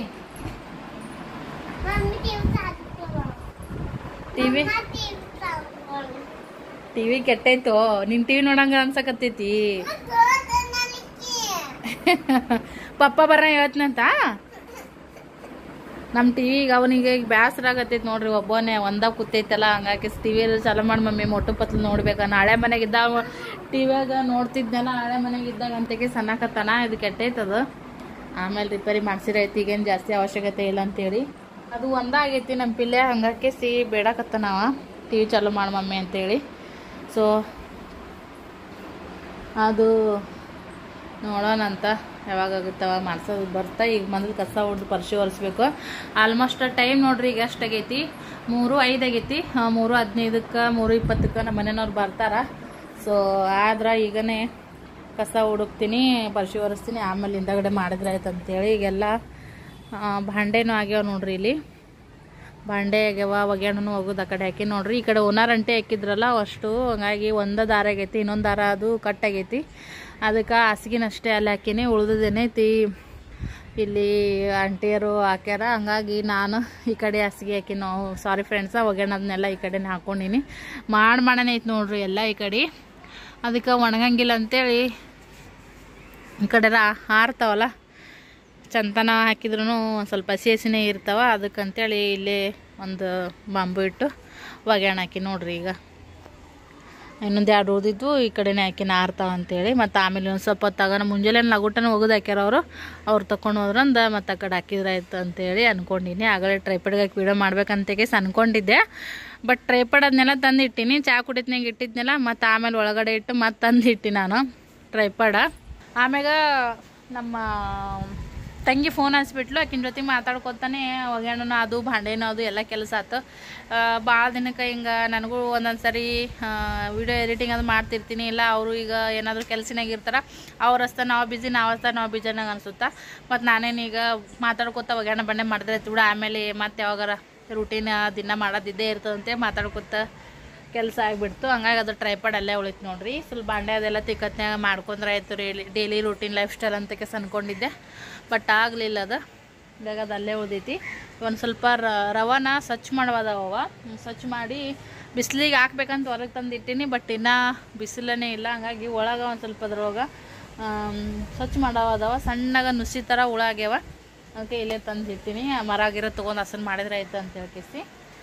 Speaker 2: Mami, TV satu.
Speaker 1: T V
Speaker 2: Mama, TV satu.
Speaker 1: T V ಕೆಟ್ಟೈತು ನಿನ್ ಟಿ ವಿ ನೋಡಂಗ ಅನ್ಸಕತ್ತೈತಿ
Speaker 2: Aku ada nalikin.
Speaker 1: ಪಪ್ಪ ಬರ ಹೇಳ್ತನಂತ ನಮ್ಮ ಟಿವಿಗೆ ಅವನಿಗೆ ಈಗ ಬೇಸರ ಆಗತ್ತೈತಿ ನೋಡ್ರಿ ಒಬ್ಬನೇ ಒಂದಾಗ ಕೂತೈತಲ್ಲ ಹಂಗಾಗಿ ಟಿವಿಯಲ್ಲಿ ಚಾಲು ಮಾಡಿ ಮಮ್ಮಿ ಮೊಟ್ಟು ಪತ್ಲು ನೋಡ್ಬೇಕ ನಾಳೆ ಮನೆಗೆ ಇದ್ದಾಗ ಟಿವಿಯಾಗ ನೋಡ್ತಿದ್ನಲ್ಲ ನಾಳೆ ಮನೆಗೆ ಇದ್ದಾಗ ಅಂತೆಗೆ ಸಣ್ಣಕತ್ತಾನ ಇದು ಕೆಟ್ಟೈತದ ಆಮೇಲೆ ರಿಪೇರಿ ಮಾಡ್ಸಿರೈತಿ ಈಗೇನು ಜಾಸ್ತಿ ಅವಶ್ಯಕತೆ ಇಲ್ಲ ಅಂತೇಳಿ ಅದು ಒಂದಾಗೈತಿ ನಮ್ಮ ಪಿಲ್ಲೆ ಹಂಗಾಕೆ ಸಿ ಬೇಡಕತ್ತನವ ಟಿ ವಿ ಚಾಲು ಮಾಡಿ ಮಮ್ಮಿ ಅಂತೇಳಿ ಸೊ ಅದು ನೋಡೋಣ ಅಂತ ಯಾವಾಗ ಆಗುತ್ತೆ ಅವಾಗ ಮಾಡ್ಸೋದು ಬರ್ತಾ ಈಗ ಮೊದಲು ಕಸ ಹೊಡೆದು ಪರ್ಶಿ ಒರೆಸ್ಬೇಕು ಆಲ್ಮೋಸ್ಟ್ ಟೈಮ್ ನೋಡ್ರಿ ಈಗ ಎಷ್ಟಾಗೈತಿ ಮೂರು ಐದು ಆಗೈತಿ ಆ, ಮೂರು ಹದಿನೈದಕ್ಕೆ ಮೂರು ಇಪ್ಪತ್ತಕ್ಕೆ ನಮ್ಮ ಮನೆಯವ್ರು ಬರ್ತಾರ ಸೊ ಆದ್ರೆ ಈಗನೇ ಕಸ ಹುಡುಕ್ತೀನಿ ಪರ್ಶಿ ಒರೆಸ್ತೀನಿ ಆಮೇಲೆ ಹಿಂದಗಡೆ ಮಾಡಿದ್ರೆ ಆಯ್ತು ಅಂತೇಳಿ ಈಗೆಲ್ಲ ಆ, ಭಾಂಡೆನೂ ಆಗ್ಯಾವ ನೋಡ್ರಿ ಇಲ್ಲಿ ಬಾಂಡೆ ಆಗ್ಯಾವ ಒಗ್ಯಾಣನು ಹೋಗೋದು ಆ ಕಡೆ ಹಾಕಿ ನೋಡ್ರಿ ಈ ಕಡೆ ಓನರ್ ಅಂಟೆ ಹಾಕಿದ್ರಲ್ಲ ಅಷ್ಟು ಹಂಗಾಗಿ ಒಂದ ದಾರ ಆಗೈತಿ ಇನ್ನೊಂದು ದಾರ ಅದು ಕಟ್ ಆಗೈತಿ ಅದಕ್ಕೆ ಹಾಸಿಗೆನಷ್ಟೇ ಅಲ್ಲಿ ಹಾಕೀನಿ ಉಳ್ದದೇನೈತಿ ಇಲ್ಲಿ ಆಂಟಿಯರು ಹಾಕ್ಯಾರ ಹಂಗಾಗಿ ನಾನು ಈ ಕಡೆ ಹಾಸಿಗೆ ಹಾಕಿ ನಾವು ಸಾರಿ ಫ್ರೆಂಡ್ಸ ಒಗ್ಯಾಣದನ್ನೆಲ್ಲ ಈ ಕಡೆನೇ ಹಾಕ್ಕೊಂಡಿನಿ ಮಾಡಿ ಮಾಡನೇ ಐತಿ ನೋಡ್ರಿ ಎಲ್ಲ ಈ ಕಡೆ ಅದಕ್ಕೆ ಒಣಗಂಗಿಲ್ಲ ಅಂತೇಳಿ ಈ ಕಡೆ ಹಾರ್ತಾವಲ್ಲ ಚಂದನ ಹಾಕಿದ್ರು ಒಂದು ಸ್ವಲ್ಪ ಹಸಿ ಹಸಿನೇ ಇರ್ತಾವ ಅದಕ್ಕಂತೇಳಿ ಇಲ್ಲೇ ಒಂದು ಬಾಂಬು ಇಟ್ಟು ಒಗ್ಯಾಣ ಹಾಕಿ ನೋಡ್ರಿ ಈಗ ಇನ್ನೊಂದು ಎರಡು ಉಳಿದಿದ್ವು ಈ ಕಡೆನೇ ಹಾಕಿನ ಆರ್ತಾವ ಅಂತೇಳಿ ಮತ್ತು ಆಮೇಲೆ ಒಂದು ಸ್ವಲ್ಪ ತಗೋಣ ಮುಂಜಾನೆ ಲಗುಟನ ಒಗದು ಹಾಕ್ಯಾರ ಅವರು ಅವ್ರು ತಗೊಂಡು ಹೋದ್ರಂದ ಮತ್ತು ಆ ಕಡೆ ಹಾಕಿದ್ರೆ ಆಯ್ತು ಅಂತೇಳಿ ಅನ್ಕೊಂಡಿನಿ ಆಗಲೇ ಟ್ರೈಪಡ್ಗೆ ಹಾಕಿ ವಿಡಿಯೋ ಮಾಡ್ಬೇಕಂತೇಳಿ ಅನ್ಕೊಂಡಿದ್ದೆ ಬಟ್ ಟ್ರೈಪಡ್ ಅದನ್ನೆಲ್ಲ ತಂದು ಇಟ್ಟಿನಿ ಚಾ ಕುಡಿದ್ನಾಗ ಇಟ್ಟಿದ್ನೆಲ್ಲ ಮತ್ತು ಆಮೇಲೆ ಒಳಗಡೆ ಇಟ್ಟು ಮತ್ತೆ ತಂದು ಇಟ್ಟಿ ನಾನು ಟ್ರೈಪಡ ಆಮ್ಯಾಗ ನಮ್ಮ ತಂಗಿ ಫೋನ್ ಹಚ್ಬಿಟ್ಲು ಆಕಿನ ಜೊತೆ ಮಾತಾಡ್ಕೊತಾನೆ ಒಗ್ಯಾಣನ ಅದು ಭಾಂಡೆನೂ ಅದು ಎಲ್ಲ ಕೆಲಸ ಆತು ಭಾಳ ದಿನಕ್ಕೆ ಹಿಂಗೆ ನನಗೂ ಒಂದೊಂದು ಸರಿ ವಿಡಿಯೋ ಎಡಿಟಿಂಗ್ ಅದು ಮಾಡ್ತಿರ್ತೀನಿ ಇಲ್ಲ ಅವರು ಈಗ ಏನಾದರೂ ಕೆಲಸನಾಗ ಇರ್ತಾರೆ ಅವ್ರ ಹಸ್ತ ನಾವು ಬಿಜಿ ನಾವು ಹಸ್ತ ನಾವು ಬಿಜನಾಗ ಅನ್ಸುತ್ತಾ ಮತ್ತು ನಾನೇನೀಗ ಮಾತಾಡ್ಕೊತ ಒಗ್ಯಾಣ ಬಂಡೆ ಮಾಡಿದ್ರೆ ಆಯ್ತು ಬಿಡು ಆಮೇಲೆ ಮತ್ತೆ ಯಾವಾಗಾರ ರೂಟೀನ್ ದಿನ ಮಾಡೋದಿದ್ದೇ ಇರ್ತದಂತೆ ಮಾತಾಡ್ಕೊತ ಕೆಲಸ ಆಗಿಬಿಡ್ತು ಹಂಗಾಗಿ ಅದು ಟ್ರೈಪಾಡ್ ಅಲ್ಲೇ ಉಳಿತು ನೋಡ್ರಿ ಸ್ವಲ್ಪ ಬಾಂಡೆ ಅದೆಲ್ಲ ತಿಕ್ಕತ್ನ್ಯಾಗ ಮಾಡ್ಕೊಂಡ್ರೆ ಆಯ್ತು daily daily routine lifestyle ಅಂತ ಕೆಸ ಅನ್ಕೊಂಡಿದ್ದೆ ಬಟ್ ಆಗಲಿಲ್ಲ ಅದು ಇವಾಗ ಅದು ಅಲ್ಲೇ ಉಳ್ದೈತಿ ಒಂದು ಸ್ವಲ್ಪ ರ- ರವಾನ ಸ್ವಚ್ಛ ಮಾಡವದವ ಸ್ವಚ್ಛ ಮಾಡಿ ಬಿಸಿಲಿಗೆ ಹಾಕ್ಬೇಕಂತ ಹೊರಗೆ ತಂದು ಇಟ್ಟೀನಿ ಬಟ್ ಇನ್ನೂ ಬಿಸಿಲೇ ಇಲ್ಲ ಹಂಗಾಗಿ ಒಳಗೆ ಒಂದು ಸ್ವಲ್ಪ ಅದ್ರೊಳಗೆ ಆಮ್, ಸ್ವಚ್ಛ ಮಾಡವದವ ಸಣ್ಣಗೆ ನುಸಿ ಥರ ಹುಳ ಆಗ್ಯಾವ ಅದಕ್ಕೆ ಇಲ್ಲೇ ತಂದು ಇರ್ತೀನಿ ಮರ ಗಿರ ತೊಗೊಂಡು ಹಸನ್ ಮಾಡಿದ್ರೆ ಆಯ್ತು ಅಂತ ಹೇಳ್ಕೇಸಿ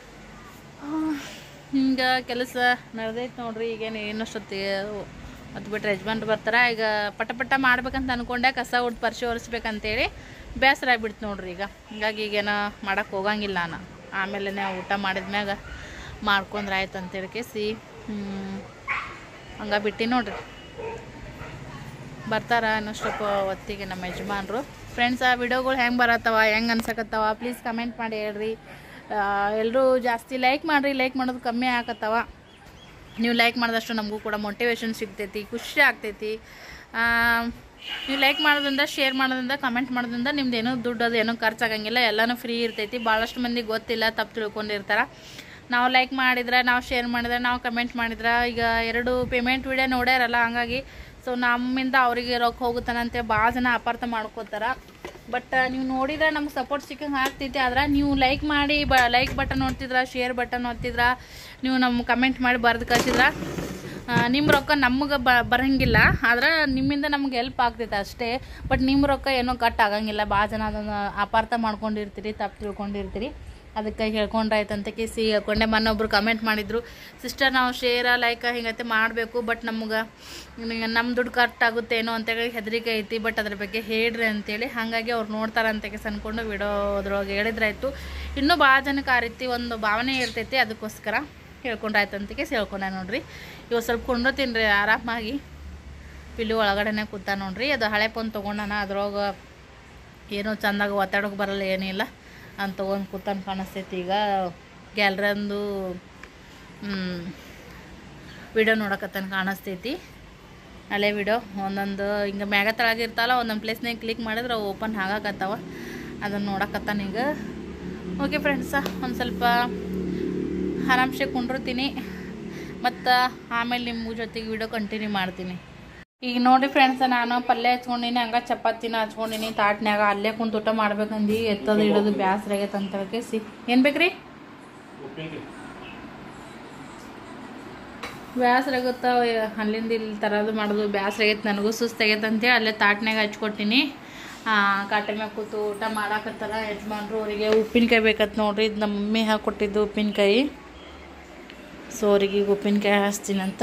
Speaker 1: ಹಿಂಗೆ ಕೆಲಸ ನಡೆದೈತೆ ನೋಡ್ರಿ ಈಗೇನು ಏನಷ್ಟೊತ್ತಿಗೆ ಮತ್ತು ಬಿಟ್ರೆ ಯಜಮಾನ್ರು ಬರ್ತಾರೆ ಈಗ ಪಟ ಪಟ ಮಾಡ್ಬೇಕಂತ ಅನ್ಕೊಂಡೆ ಕಸ ಉಟ್ಟು ಪರ್ಶಿ ಒರೆಸ್ಬೇಕಂತೇಳಿ ಬೇಸರ ಆಗ್ಬಿಡ್ತು ನೋಡ್ರಿ ಈಗ ಹಿಂಗಾಗಿ ಈಗೇನು ಮಾಡಕ್ಕೆ ಹೋಗಂಗಿಲ್ಲ ನಾನು ಆಮೇಲೆ ಊಟ ಮಾಡಿದ್ಮ್ಯಾಗ ಮಾಡ್ಕೊಂಡ್ರೆ ಆಯ್ತು ಅಂತೇಳಿ ಕೇಸಿ ಹಂಗೆ ಬಿಟ್ಟು ನೋಡ್ರಿ ಬರ್ತಾರ ಅನ್ನೋಷ್ಟಪ್ಪ ಹೊತ್ತಿಗೆ ನಮ್ಮ ಯಜಮಾನ್ರು ಫ್ರೆಂಡ್ಸ್ ಆ ವಿಡಿಯೋಗಳು ಹೆಂಗೆ ಬರತ್ತವ ಹೆಂಗೆ ಅನ್ಸಕತ್ತವ ಪ್ಲೀಸ್ ಕಮೆಂಟ್ ಮಾಡಿ ಹೇಳ್ರಿ ಎಲ್ಲರೂ ಜಾಸ್ತಿ ಲೈಕ್ ಮಾಡಿರಿ ಲೈಕ್ ಮಾಡೋದು ಕಮ್ಮಿ ಆಗತ್ತವ ನೀವು ಲೈಕ್ ಮಾಡಿದಷ್ಟು ನಮಗೂ ಕೂಡ ಮೋಟಿವೇಶನ್ ಸಿಗ್ತೈತಿ ಖುಷಿ ಆಗ್ತೈತಿ ಆ, ನೀವು ಲೈಕ್ ಮಾಡೋದ್ರಿಂದ ಶೇರ್ ಮಾಡೋದ್ರಿಂದ ಕಮೆಂಟ್ ಮಾಡೋದ್ರಿಂದ ನಿಮ್ದು ಏನೂ ದುಡ್ಡು ಅದು ಏನೂ ಖರ್ಚಾಗಂಗಿಲ್ಲ ಎಲ್ಲನೂ ಫ್ರೀ ಇರ್ತೈತಿ ಭಾಳಷ್ಟು ಮಂದಿಗೆ ಗೊತ್ತಿಲ್ಲ ತಪ್ಪು ತಿಳ್ಕೊಂಡಿರ್ತಾರೆ ನಾವು ಲೈಕ್ ಮಾಡಿದ್ರೆ ನಾವು ಶೇರ್ ಮಾಡಿದ್ರೆ ನಾವು ಕಮೆಂಟ್ ಮಾಡಿದ್ರೆ ಈಗ ಎರಡು ಪೇಮೆಂಟ್ ವಿಡಿಯೋ ನೋಡ್ಯಾರಲ್ಲ ಹಂಗಾಗಿ ಸೊ ನಮ್ಮಿಂದ ಅವರಿಗೆ ರೊಕ್ಕ ಹೋಗುತ್ತಾನಂತೆ ಭಾಳ ಜನ ಅಪಾರ್ಥ ಮಾಡ್ಕೋತಾರ ಬಟ್ ನೀವು ನೋಡಿದ್ರೆ ನಮ್ಗೆ ಸಪೋರ್ಟ್ ಸಿಕ್ಕಂಗೆ ಆಗ್ತೈತಿ ಆದ್ರೆ ನೀವು ಲೈಕ್ ಮಾಡಿ ಬ ಲೈಕ್ ಬಟನ್ ನೋಡ್ತಿದ್ರ ಶೇರ್ ಬಟನ್ ಒತ್ತಿದ್ರ ನೀವು ನಮ್ಮ ಕಮೆಂಟ್ ಮಾಡಿ ಬರೆದು ಕಳ್ಸಿದ್ರ ನಿಮ್ಮ ರೊಕ್ಕ ನಮಗೆ ಬ ಬರಂಗಿಲ್ಲ ಆದ್ರೆ ನಿಮ್ಮಿಂದ ನಮ್ಗೆ ಹೆಲ್ಪ್ ಆಗ್ತೈತೆ ಅಷ್ಟೇ ಬಟ್ ನಿಮ್ಮ ರೊಕ್ಕ ಏನೋ ಕಟ್ ಆಗಂಗಿಲ್ಲ ಭಾಳ ಜನ ಅದನ್ನು ಅಪಾರ್ಥ ಮಾಡ್ಕೊಂಡಿರ್ತೀರಿ ತಪ್ಪು ತಿಳ್ಕೊಂಡಿರ್ತೀರಿ ಅದಕ್ಕೆ ಹೇಳ್ಕೊಂಡ್ರಾಯ್ತು ಅಂತ ಕೇಸಿ ಹೇಳ್ಕೊಂಡೆ ಮೊನ್ನೊಬ್ರು ಕಮೆಂಟ್ ಮಾಡಿದ್ರು ಸಿಸ್ಟರ್ ನಾವು ಶೇರ ಲೈಕ್ ಹಿಂಗೈತೆ ಮಾಡಬೇಕು ಬಟ್ ನಮ್ಗೆ ನಮ್ಮ ದುಡ್ಡು ಕಟ್ ಆಗುತ್ತೇನೋ ಅಂತೇಳಿ ಹೆದರಿಕೆ ಐತಿ ಬಟ್ ಅದ್ರ ಬಗ್ಗೆ ಹೇಳ್ರಿ ಅಂತೇಳಿ ಹಾಗಾಗಿ ಅವ್ರು ನೋಡ್ತಾರೆ ಅಂತ ಕೇಸ್ ಅಂದ್ಕೊಂಡು ವಿಡಿಯೋ ಅದ್ರೊಳಗೆ ಹೇಳಿದ್ರಾಯ್ತು ಇನ್ನೂ ಭಾಳ ಜನಕ್ಕೆ ಆ ರೀತಿ ಒಂದು ಭಾವನೆ ಇರ್ತೈತಿ ಅದಕ್ಕೋಸ್ಕರ ಹೇಳ್ಕೊಂಡ್ರಾಯ್ತು ಅಂತ ಕೇಸ್ ಹೇಳ್ಕೊಂಡೆ ನೋಡ್ರಿ ಇವತ್ತು ಸ್ವಲ್ಪ ಕೊಂಡ್ರತೀನಿ ರೀ ಆರಾಮಾಗಿ ಪಿಲ್ಲು ಒಳಗಡೆನೆ ಕೂತ ನೋಡ್ರಿ ಅದು ಹಳೆ ಫೋನ್ ತೊಗೊಂಡಾನ ಅದ್ರೊಳಗೆ ಏನೋ ಚಂದಾಗ ಒತ್ತಾಡೋಕೆ ಬರಲ್ಲ ಏನಿಲ್ಲ ಅಂತ ತೊಗೊಂಡು ಕೂತನ್ ಕಾಣಿಸ್ತೈತಿ ಈಗ ಗ್ಯಾಲ್ರಂದು ವಿಡಿಯೋ ನೋಡಕತ್ತನ ಕಾಣಿಸ್ತೈತಿ ಹಳೆ ವಿಡಿಯೋ ಒಂದೊಂದು ಹಿಂಗೆ ಮ್ಯಾಗ ತಳಗ ಇರ್ತಾವಲ್ಲ ಒಂದೊಂದು ಪ್ಲೇಸ್ನಾಗ ಕ್ಲಿಕ್ ಮಾಡಿದ್ರೆ ಅವು ಓಪನ್ ಆಗಾಕತ್ತಾವ ಅದನ್ನು ನೋಡಕತ್ತಾನ ಈಗ ಓಕೆ ಫ್ರೆಂಡ್ಸ ಒಂದು ಸ್ವಲ್ಪ ಆರಾಮ್ಸೆ ಕುಂಡಿರ್ತೀನಿ ಮತ್ತು ಆಮೇಲೆ ನಿಮ್ಮ ಜೊತೆಗೆ ವಿಡಿಯೋ ಕಂಟಿನ್ಯೂ ಮಾಡ್ತೀನಿ ಈಗ ನೋಡಿ ಫ್ರೆಂಡ್ಸ್ ನಾನು ಪಲ್ಯ ಹಚ್ಕೊಂಡಿನಿ ಹಂಗ ಚಪಾತಿನ ಹಚ್ಕೊಂಡಿನಿ ತಾಟ್ನ್ಯಾಗ ಅಲ್ಲೇ ಕುಂತು ಊಟ ಮಾಡ್ಬೇಕಂದು ಎತ್ತದ ಇಡೋದು ಬ್ಯಾಸ್ರ ಆಗೈತೆ ಅಂತ ಕೇಸಿ ಏನು ಬೇಕ್ರಿ ಬ್ಯಾಸ್ರ ಆಗುತ್ತ ಅಲ್ಲಿಂದ ಇಲ್ಲಿ ತರೋದು ಮಾಡೋದು ಬ್ಯಾಸ್ರ ಆಗೈತೆ ನನಗೂ ಸುಸ್ತಾಗೈತೆ ಅಂತೇಳಿ ಅಲ್ಲೇ ತಾಟ್ನ್ಯಾಗ ಹಚ್ಕೊಟ್ಟಿನಿ ಕಾಟೆ ಮ್ಯಾಗ ಕೂತು ಊಟ ಮಾಡಾಕತ್ತಾರ ಯಜಮಾನ್ರು ಅವರಿಗೆ ಉಪ್ಪಿನಕಾಯಿ ಬೇಕತ್ ನೋಡ್ರಿ ಇದು ನಮ್ಮ ಮಮ್ಮಿ ಹಾಕೊಟ್ಟಿದ್ದು ಉಪ್ಪಿನಕಾಯಿ ಸೊ ಅವ್ರಿಗೆ ಈಗ ಉಪ್ಪಿನಕಾಯಿ ಹಾಸ್ತೀನಂತ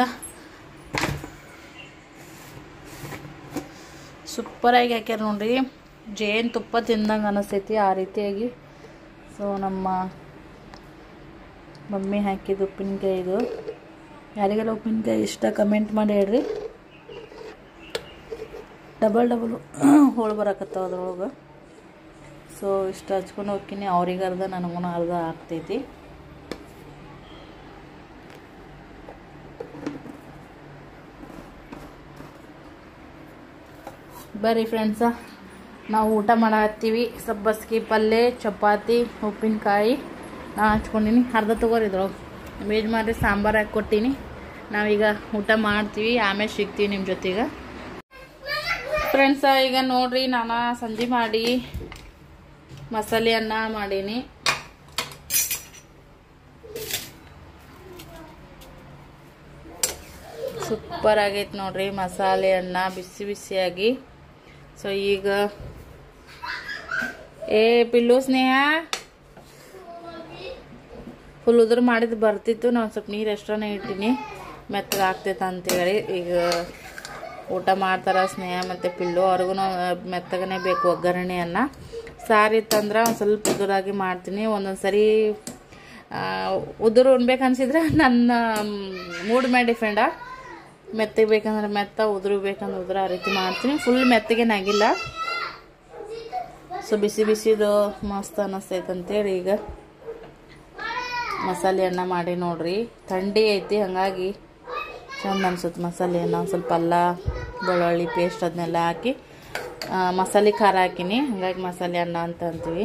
Speaker 1: ಸೂಪರಾಗಿ ಹಾಕ್ಯಾರ ನೋಡ್ರಿ ಜೇನು ತುಪ್ಪ ತಿಂದಂಗೆ ಅನಿಸ್ತೈತಿ ಆ ರೀತಿಯಾಗಿ ಸೊ ನಮ್ಮ ಮಮ್ಮಿ ಹಾಕಿದ ಉಪ್ಪಿನಕಾಯಿ ಇದು ಯಾರಿಗೆಲ್ಲ ಉಪ್ಪಿನಕಾಯಿ ಇಷ್ಟ ಕಮೆಂಟ್ ಮಾಡಿ ಹೇಳ್ರಿ ಡಬಲ್ ಡಬಲ್ ಹೋಳು ಬರಕತ್ತಾವ ಅದ್ರೊಳಗೆ ಸೊ ಇಷ್ಟು ಹಚ್ಕೊಂಡು ಹೋಗ್ತೀನಿ ಅವ್ರಿಗೆ ಅರ್ಧ ನನಗೂ ಅರ್ಧ ಆಗ್ತೈತಿ ಬರ್ರಿ ಫ್ರೆಂಡ್ಸ ನಾವು ಊಟ ಮಾಡತ್ತೀವಿ ಸಬ್ಬಸ್ಗಿ ಪಲ್ಯ ಚಪಾತಿ ಉಪ್ಪಿನಕಾಯಿ ನಾ ಹಚ್ಕೊಂಡಿನಿ ಅರ್ಧ ತಗೋರಿ ಇದ್ರೊಳಗೆ ವೇಜ್ ಮಾಡಿ ಸಾಂಬಾರು ಹಾಕಿ ಕೊಟ್ಟೀನಿ ನಾವೀಗ ಊಟ ಮಾಡ್ತೀವಿ ಆಮೇಲೆ ಸಿಗ್ತೀವಿ ನಿಮ್ಮ ಜೊತೆಗೆ ಫ್ರೆಂಡ್ಸ ಈಗ ನೋಡ್ರಿ ನಾನು ಸಂಜೆ ಮಾಡಿ ಮಸಾಲೆ ಅನ್ನ ಮಾಡೀನಿ ಸೂಪರ್ ಆಗೈತೆ ನೋಡ್ರಿ ಮಸಾಲೆ ಅನ್ನ ಬಿಸಿ ಬಿಸಿಯಾಗಿ ಸೊ ಈಗ ಏ ಪಿಲ್ಲು ಸ್ನೇಹ ಫುಲ್ ಉದುರು ಮಾಡಿದ್ದು ಬರ್ತಿತ್ತು ನಾನು ಸ್ವಲ್ಪ ನೀರು ಎಷ್ಟ್ರನೇ ಇಟ್ಟಿನಿ ಮೆತ್ತಗೆ ಆಗ್ತೈತೆ ಅಂತೇಳಿ ಈಗ ಊಟ ಮಾಡ್ತಾರ ಸ್ನೇಹ ಮತ್ತು ಪಿಲ್ಲು ಅವ್ರಿಗೂ ಮೆತ್ತಗನೇ ಬೇಕು ಒಗ್ಗರಣೆಯನ್ನ ಸಾರು ಇತ್ತಂದ್ರೆ ಒಂದು ಸ್ವಲ್ಪ ಉದುರಾಗಿ ಮಾಡ್ತೀನಿ ಒಂದೊಂದು ಸರಿ ಆ, ಉದುರು ಉಣ್ಬೇಕು ಅನ್ಸಿದ್ರೆ ನನ್ನ ಮೂಡ್ ಮೇಲೆ ಡಿಫೆಂಡ ಮೆತ್ತಗೆ ಬೇಕಂದ್ರೆ ಮೆತ್ತ ಉದುರು ಬೇಕಂದ್ರೆ ಉದುರು ಆ ರೀತಿ ಮಾಡ್ತೀನಿ ಫುಲ್ ಮೆತ್ತಗೇನಾಗಿಲ್ಲ ಸೊ ಬಿಸಿ ಬಿಸಿದು ಮಸ್ತ್ ಅನ್ನಿಸ್ತೈತೆ ಅಂತೇಳಿ ಈಗ ಮಸಾಲೆ ಅನ್ನ ಮಾಡಿ ನೋಡ್ರಿ ಥಂಡಿ ಐತಿ ಹಾಗಾಗಿ ಚಂದ ಅನ್ಸುತ್ತೆ ಮಸಾಲೆ ಅನ್ನ ಒಂದು ಸ್ವಲ್ಪ ಅಲ್ಲ ಬೆಳ್ಳುಳ್ಳಿ ಪೇಸ್ಟ್ ಅದನ್ನೆಲ್ಲ ಹಾಕಿ ಆ, ಮಸಾಲೆ ಖಾರ ಹಾಕಿನಿ ಹಾಗಾಗಿ ಮಸಾಲೆ ಅನ್ನ ಅಂತ ಅಂತೀವಿ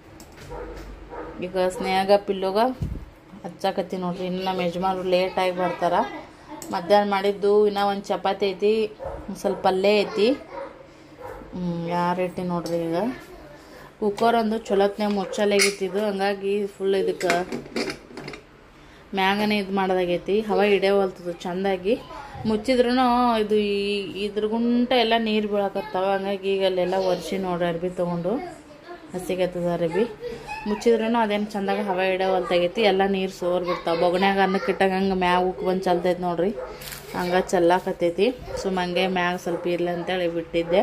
Speaker 1: ಈಗ ಸ್ನೇಹಗ ಪಿಲ್ಲುಗ ಹಚ್ಚಾಕತ್ತಿ ನೋಡ್ರಿ ಇನ್ನು ನಮ್ಮ ಯಜಮಾನ್ರು ಲೇಟಾಗಿ ಬರ್ತಾರ ಮಧ್ಯಾಹ್ನ ಮಾಡಿದ್ದು ಇನ್ನೂ ಒಂದು ಚಪಾತಿ ಐತಿ ಒಂದ್ ಸ್ವಲ್ಪ ಪಲ್ಯ ಐತಿ ಯಾವ ರೇಟಿ ನೋಡ್ರಿ ಈಗ ಕುಕ್ಕರ್ ಒಂದು ಚಲೋತ್ನಾಗ ಮುಚ್ಚಲಾಗಿತ್ತಿದ್ದು ಹಂಗಾಗಿ ಫುಲ್ ಇದಕ್ಕೆ ಮ್ಯಾಗನೇ ಇದು ಮಾಡೋದಾಗೈತಿ ಹವಾ ಹಿಡಿಯವಲ್ತದು ಚಂದಾಗಿ ಮುಚ್ಚಿದ್ರೂ ಇದು ಈ ಇದ್ರ ಗುಂಟ ಎಲ್ಲ ನೀರು ಬೀಳಕತ್ತಾವ ಹಂಗಾಗಿ ಈಗ ಅಲ್ಲೆಲ್ಲ ಒರೆಸಿ ನೋಡ್ರಿ ಅರ್ಬಿ ತೊಗೊಂಡು ಹಸಿಗತ್ತದ ಅರ್ಬಿ ಮುಚ್ಚಿದ್ರೂ ಅದೇನು ಚಂದಾಗ ಹವಾ ಹಿಡಿಯವಲ್ತಾಗೈತಿ ಎಲ್ಲ ನೀರು ಸೋರ್ ಬಿಡ್ತಾವ ಬೊಗಣ್ಯಾಗ ಅನ್ನಕ್ಕೆ ಇಟ್ಟಾಗ ಹಂಗೆ ಮ್ಯಾಗ ಉಕ್ ಬಂದು ಚಲ್ತೈತಿ ನೋಡ್ರಿ ಹಂಗೆ ಚಲ್ಲಾಕತ್ತೈತಿ ಸುಮ್ಮ ಹಂಗೆ ಮ್ಯಾಗ ಸ್ವಲ್ಪ ಇರ್ಲಿ ಅಂತೇಳಿ ಬಿಟ್ಟಿದ್ದೆ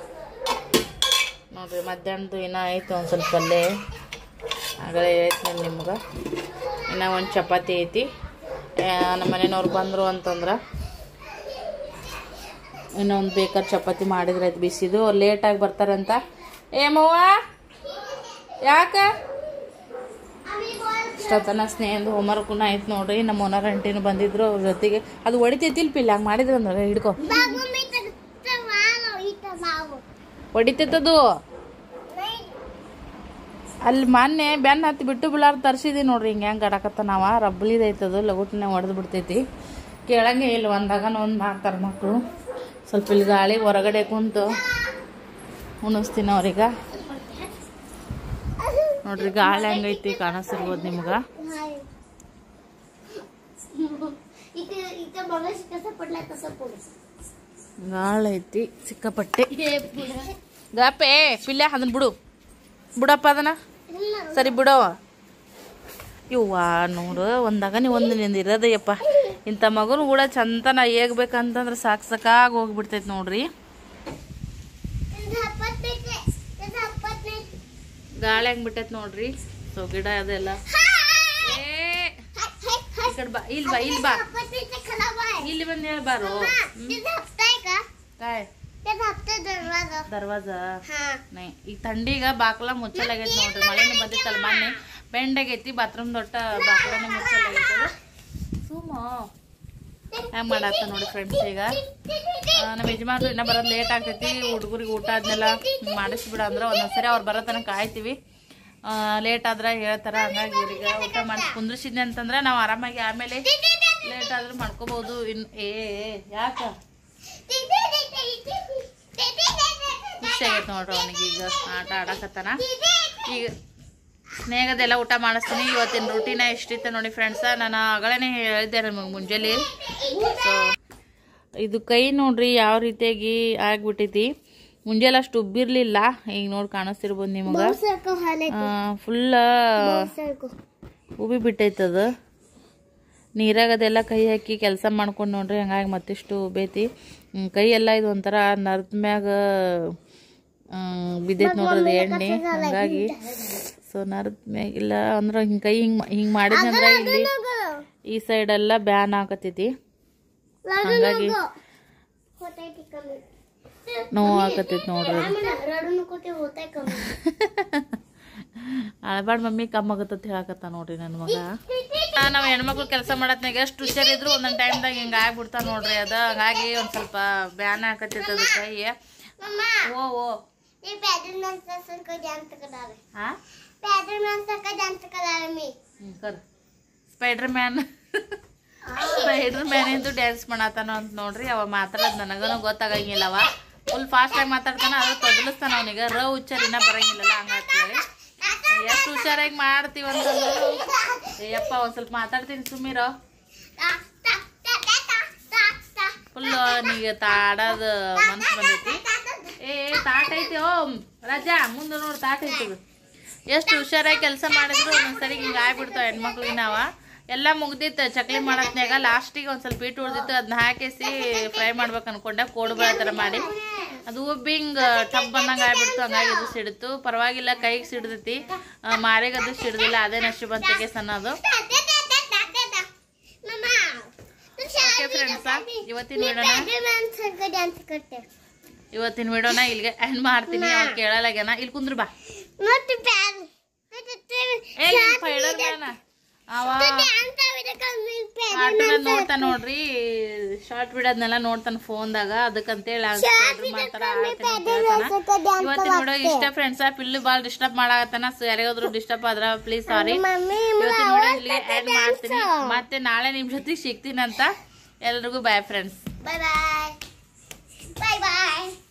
Speaker 1: ನೋಡ್ರಿ ಮಧ್ಯಾಹ್ನದ್ದು ಇನ್ನೂ ಐತೆ ಒಂದು ಸ್ವಲ್ಪ ಪಲ್ಯ ಆಗಲೇ ಐತೆ ನಿಮ್ಗೆ ಇನ್ನು ಒಂದು ಚಪಾತಿ ಐತಿ ಆ, ನಮ್ಮ ಮನೆಯವ್ರು ಬಂದರು ಅಂತಂದ್ರೆ ಇನ್ನೊಂದು ಬೇಕಾದ್ರೆ ಚಪಾತಿ ಮಾಡಿದ್ರೆ ಆಯ್ತು ಬಿಸಿದು ಅವ್ರು ಲೇಟಾಗಿ ಬರ್ತಾರಂತ ಏ ಮವ್ವ ಯಾಕ ಇಷ್ಟೊತ್ತನ ಸ್ನೇಹದ ಹೋಮ್ವರ್ಕು ಆಯ್ತು ನೋಡ್ರಿ ನಮ್ಮ ಓನರ್ ಅಂಟಿನೂ ಬಂದಿದ್ರು ಅವ್ರ ಜೊತೆಗೆ ಅದು ಹೊಡಿತೈತಿ ಇಲ್ಲ ಹಂಗೆ ಮಾಡಿದ್ರು ಅಂದ್ರೆ ಹಿಡ್ಕೊ
Speaker 2: बाबू मी तर तर वालो इथं बाबू
Speaker 1: ಹೊಡಿತೈತದು ಅಲ್ಲಿ ಮೊನ್ನೆ ಬೆನ್ನ ಹತ್ತಿ ಬಿಟ್ಟು ಬಿಳಾರ್ ತರ್ಸಿದಿ ನೋಡ್ರಿ ಹಿಂಗೆ ಹೆಂಗೆ ಆಡಕತ್ತ ನಾವ ರಬ್ಬಲಿದೈತದು ಲಗುಟ್ನೆ ಹೊಡೆದು ಬಿಡ್ತೈತಿ ಕೇಳಂಗೆ ಇಲ್ಲ ಒಂದಾಗ ಒಂದು ಮಾಡ್ತಾರೆ ಮಕ್ಕಳು ಸ್ವಲ್ಪ ಇಲ್ಲಿ ಗಾಳಿ ಹೊರಗಡೆ ಕುಂತು ಉಣಿಸ್ತೀನಿ ಅವ್ರೀಗ ನೋಡ್ರಿ ಗಾಳಿ ಹೆಂಗೈತಿ ಕಾಣಿಸ್ತಿರ್ಬೋದು ನಿಮ್ಗೆ
Speaker 2: हाय इथे इथे बघा कसं पडला तसं पडू
Speaker 1: ಗಾಳಿ ಐತಿ ಸಿಕ್ಕಾಪಟ್ಟೆ
Speaker 2: हे पुढं
Speaker 1: ಗಾಪೆ ಪಿಲ್ಲೆ ಅದನ್ನ ಬಿಡು ಬಿಡಪ್ಪ ಅದನ್ನ ಸರಿ ಬಿಡವ ಇವ್ವ ನೋಡು ಒಂದಾಗ ನೀವು ಒಂದು ನಿಂದು ಇರೋದಯ್ಯಪ್ಪ ಇಂಥ ಮಗನ ಕೂಡ ಚಂತನ ಹೇಗ್ಬೇಕಂತಂದ್ರೆ ಸಾಕು ಸಾಕಾಗಿ ಹೋಗ್ಬಿಡ್ತೈತೆ ನೋಡ್ರಿ
Speaker 2: झापत नाही ते ते झापत नाही
Speaker 1: ಗಾಳಿ ಹೆಂಗ್ ಬಿಟ್ಟೈತೆ ನೋಡ್ರಿ ಸೊ ಗಿಡ ಅದೆಲ್ಲ ಏ ಈ ಕಡೆ ಬಾ ಇಲ್ಲಿ ಬಾ ಇಲ್ಲಿ ಬಾ
Speaker 2: झापत नाही ते खराब आहे
Speaker 1: ಇಲ್ಲಿ ಬಂದು ಹೇಳ್ಬಾರು
Speaker 2: ते झापताय का
Speaker 1: ಕಾಯ್
Speaker 2: ते झापतंय दरवाजा
Speaker 1: ದರ್ವಾಜ
Speaker 2: हा
Speaker 1: ನೈ ಈಗ ಥಂಡಿಗ ಬಾಕ್ಲ ಮುಚ್ಚಲಾಗೈತಿ ನೋಡ್ರಿ ಮಳೆನೂ ಬಂದಿತ್ತಲ್ಲ ಮೊನ್ನೆ ಬೆಂಡಾಗೈತಿ ಬಾತ್ರೂಮ್ ದೊಡ್ಡ ಬಾಕ್ಲನೇ ಮುಚ್ಚಲಾಗೈತಿ ಅದು ಸುಮ್ಮ ಹೆಂಗ್ ಮಾಡತ್ತ ನೋಡಿ ಫ್ರೆಂಡ್ಸ್ ಈಗ ಆ, ನಮ್ಮ ಯಜಮಾನ್ರು ಇನ್ನ ಬರೋದು ಲೇಟ್ ಆಗ್ತೈತಿ ಹುಡುಗರಿಗೆ ಊಟ ಅದನ್ನೆಲ್ಲ ಮಾಡಿಸ್ಬಿಡ ಅಂದ್ರೆ ಒಂದೊಂದ್ಸರಿ ಅವ್ರು ಬರೋ ತನಕ ಕಾಯ್ತೀವಿ ಲೇಟ್ ಆದ್ರೆ ಹೇಳ್ತಾರ ಹಂಗಾಗಿ ಇವ್ರಿಗೆ ಊಟ ಮಾಡಿ ಕುಂದ್ರಿಸಿದ್ನಿ ಅಂತಂದ್ರೆ ನಾವು ಆರಾಮಾಗಿ ಆಮೇಲೆ ಲೇಟ್ ಆದ್ರೂ ಮಾಡ್ಕೋಬಹುದು ಇನ್ ಏ ಏ, ಯಾಕ ಖುಷಿ ಆಗೈತೆ ನೋಡ್ರಿ ಅವನಿಗೆ ಈಗ ಆಟ ಆಡಕತ್ತಾನ ಈಗ ಸ್ನೇಹದೆಲ್ಲ ಊಟ ಮಾಡಿಸ್ತೀನಿ ಇವತ್ತಿನ ರೂಟೀನ ಎಷ್ಟಿತ್ತು ನೋಡಿ ಫ್ರೆಂಡ್ಸ ನಾನು ಆಗಲೇ ಹೇಳಿದ್ದೆ ನಮಗೆ ಮುಂಜಾನೆ ಸೊ ಇದು ಕೈ ನೋಡ್ರಿ ಯಾವ ರೀತಿಯಾಗಿ ಆಗ್ಬಿಟ್ಟೈತಿ ಮುಂಜಾನೆ ಅಷ್ಟು ಉಬ್ಬಿರ್ಲಿಲ್ಲ ಈಗ ನೋಡಿ ಕಾಣಿಸ್ತಿರ್ಬೋದು ನಿಮಗೆ
Speaker 2: सारखं व्हायला
Speaker 1: ಫುಲ್
Speaker 2: सारखं
Speaker 1: ಉಬ್ಬಿ ಬಿಟ್ಟೈತದ ನೀರಾಗ ಅದೆಲ್ಲ ಕೈ ಹಾಕಿ ಕೆಲಸ ಮಾಡ್ಕೊಂಡು ನೋಡ್ರಿ ಹಂಗಾಗಿ ಮತ್ತಿಷ್ಟು ಉಬ್ಬೈತಿ ಹ್ಮ್, ಕೈ ಎಲ್ಲ ಇದು ಒಂಥರ ನರ್ದ ಮ್ಯಾಗ ಬಿದ್ದೈತಿ ನೋಡ್ರಿ ಅದು ಎಣ್ಣೆ ಹಂಗಾಗಿ ಸೊ ನರ್ದ ಮ್ಯಾಗಿಲ್ಲ ಅಂದ್ರೆ ಹಿಂಗೆ ಕೈ ಹಿಂಗೆ ಹಿಂಗೆ ಮಾಡಿದ್ನಂದ್ರೆ ಇಲ್ಲಿ ಈ ಸೈಡ್ ಎಲ್ಲ ಬ್ಯಾನ್ ಆಗತೈತಿ ಹಂಗಾಗಿ
Speaker 2: होतंय ते कमी
Speaker 1: ನೋವು ಆಗತೈತಿ ನೋಡ್ರಿ ಅದು.
Speaker 2: रडू नको ते होतंय कमी
Speaker 1: ಅಳಬಾಡ್ ಮಮ್ಮಿ ಕಮ್ಮಿ ಆಗತ್ತ ಹೇಳಕತ್ತ ನೋಡ್ರಿ ನನ್ನ ಮಗ ನಾವು ಹೆಣ್ಮಕ್ಳು ಕೆಲಸ ಮಾಡತ್ನಾಗ ಎಷ್ಟು ಹುಷಾರಿದ್ರು ಒಂದೊಂದು ಟೈಮ್ದಾಗ ಹಿಂಗೆ ಆಗ್ಬಿಡ್ತಾ ನೋಡ್ರಿ ಅದ ಹಂಗಾಗಿ ಒಂದು ಸ್ವಲ್ಪ ಬ್ಯಾನ್ ಹಾಕತ್ತೈತೆ ಅದು ಕೈ
Speaker 2: मम्मा
Speaker 1: ಓ ಓ
Speaker 2: ते पॅडल माणसासारखं डान्स करणार आहे
Speaker 1: ಹಾ
Speaker 2: पॅडल माणसारखं डान्स करणार आहे मी
Speaker 1: ಕರ್ ಸ್ಪೈಡರ್ ಮ್ಯಾನ್ ಸ್ಪೈಡರ್ ಮ್ಯಾನ್ ಎಂದು ಡ್ಯಾನ್ಸ್ ಮಾಡತ್ತಾನ ಅಂತ ನೋಡ್ರಿ ಅವ ಮಾತಾಡೋದು ನನಗನು ಗೊತ್ತಾಗಂಗಿಲ್ಲ ಅವ ಫುಲ್ ಫಾಸ್ಟಾಗಿ ಮಾತಾಡ್ತಾನ ಅದ್ರ ತೊದಲಿಸ್ತಾನ ಅವನಿಗೆ ರ ಉಚ್ಚಾರಿನ ಬರಂಗಿಲ್ಲಲ್ಲ ಹಂಗಂತೇಳಿ ಎಷ್ಟು ಹುಷಾರಾಗಿ ಮಾಡ್ತೀವಿ ಅಂತಂದ್ರು ಏಯಪ್ಪ ಒಂದ್ ಸ್ವಲ್ಪ ಮಾತಾಡ್ತೀನಿ ಸುಮ್ಮಿರೋ
Speaker 2: टाक, टाक, टाक, टाक, टाक, टाक.
Speaker 1: ಫುಲ್ ನೀಗ ತಾಡೋದ ಮನ್ಸು ಬಂದೈತಿ ಏ ತಾಟ ಐತಿ ಓ ರಾಜಾ ಮುಂದೆ ನೋಡು ತಾಟ ಐತಿ ಅದು ಎಷ್ಟು ಹುಷಾರಾಗಿ ಕೆಲಸ ಮಾಡಿದ್ರು ಒಂದೊಂದ್ಸರಿ ಹಿಂಗೆ ಆಗ್ಬಿಡ್ತಾವ ಹೆಣ್ಮಕ್ಳಿಗೆ ನಾವ ಎಲ್ಲ ಮುಗ್ದಿತ್ತು ಚಕ್ಲಿ ಮಾಡತ್ನ್ಯಾಗ ಲಾಸ್ಟಿಗೆ ಒಂದು ಸ್ವಲ್ಪ ಹಿಟ್ಟು ಉಳ್ದಿತ್ತು ಅದನ್ನ ಹಾಕಿಸಿ ಫ್ರೈ ಮಾಡ್ಬೇಕು ಅನ್ಕೊಂಡೆ ಕೋಡುಬಳೆ ಥರ ಮಾಡಿ ಅದು ಉಬ್ಬಿ ಹಿಂಗೆ ಟಬ್ ಬಂದಂಗೆ ಆಗ್ಬಿಡ್ತು ಹಂಗಾಗಿ ಅದು ಸಿಡಿತು ಪರವಾಗಿಲ್ಲ ಕೈಗೆ ಸಿಡ್ದೈತಿ ಮಾರಿಗೆ ಅದು ಸಿಡ್ದಿಲ್ಲ ಅದೇ ನಶಿ ಬಂತಿಗೆ ಸಣ್ಣದು ಓಕೆ ಫ್ರೆಂಡ್ಸ ಇವತ್ತಿನ ವಿಡಿಯೋನ
Speaker 2: ಡ್ಯಾನ್ಸ್ ಕೊಟ್ಟೆ
Speaker 1: ಇವತ್ತಿನ ವಿಡಿಯೋನ ಇಲ್ಲಿಗೆ ಎಂಡ್ ಮಾಡ್ತೀನಿ ಅವ್ರು ಕೇಳಲಾಗ್ಯಾನ ಇಲ್ಲಿ ಕುಂದ್ರು ಬಾ
Speaker 2: ಮತ್ತೆ ಪ್ಯಾನ್
Speaker 1: ಏ ಫೈಡರ್ ಮ್ಯಾನ ಅವ ಕಾರ್ಟೂನ್ ನೋಡ್ತಾನ ನೋಡ್ರಿ ಶಾರ್ಟ್ ವಿಡಿಯೋದ್ನೆಲ್ಲ ನೋಡ್ತಾನ ಫೋನ್ದಾಗ ಅದಕ್ಕಂತೇಳಿ ಆರ್ಡರ್ ಮಾಡ್ತಾರ ಆಡ್ತೀನಿ ಅಂತ ಹೇಳ್ತಾನ. ಇವತ್ತಿನ ವಿಡಿಯೋ ಇಷ್ಟ ಫ್ರೆಂಡ್ಸ್ ಪಿಲ್ಲು ಬಾಳ್ ಡಿಸ್ಟರ್ಬ್ ಮಾಡಾಕತ್ತಾನ ಸೊ ಯಾರಿಗಾದ್ರು ಡಿಸ್ಟರ್ಬ್ ಆದ್ರ ಪ್ಲೀಸ್ ಸಾರಿ
Speaker 2: ಮಮ್ಮಿ
Speaker 1: ಇವತ್ತಿನ ವಿಡಿಯೋ ಇಲ್ಲಿಗೆ ಆಡ್ ಮಾಡ್ತೀನಿ ಮತ್ತೆ ನಾಳೆ ನಿಮ್ ಜೊತೆಗೆ ಸಿಗ್ತೀನಂತ ಎಲ್ರಿಗೂ ಬಾಯ್ ಫ್ರೆಂಡ್ಸ್
Speaker 2: ಬಾಯ್ ಬಾಯ್ ಬಾಯ್ ಬಾಯ್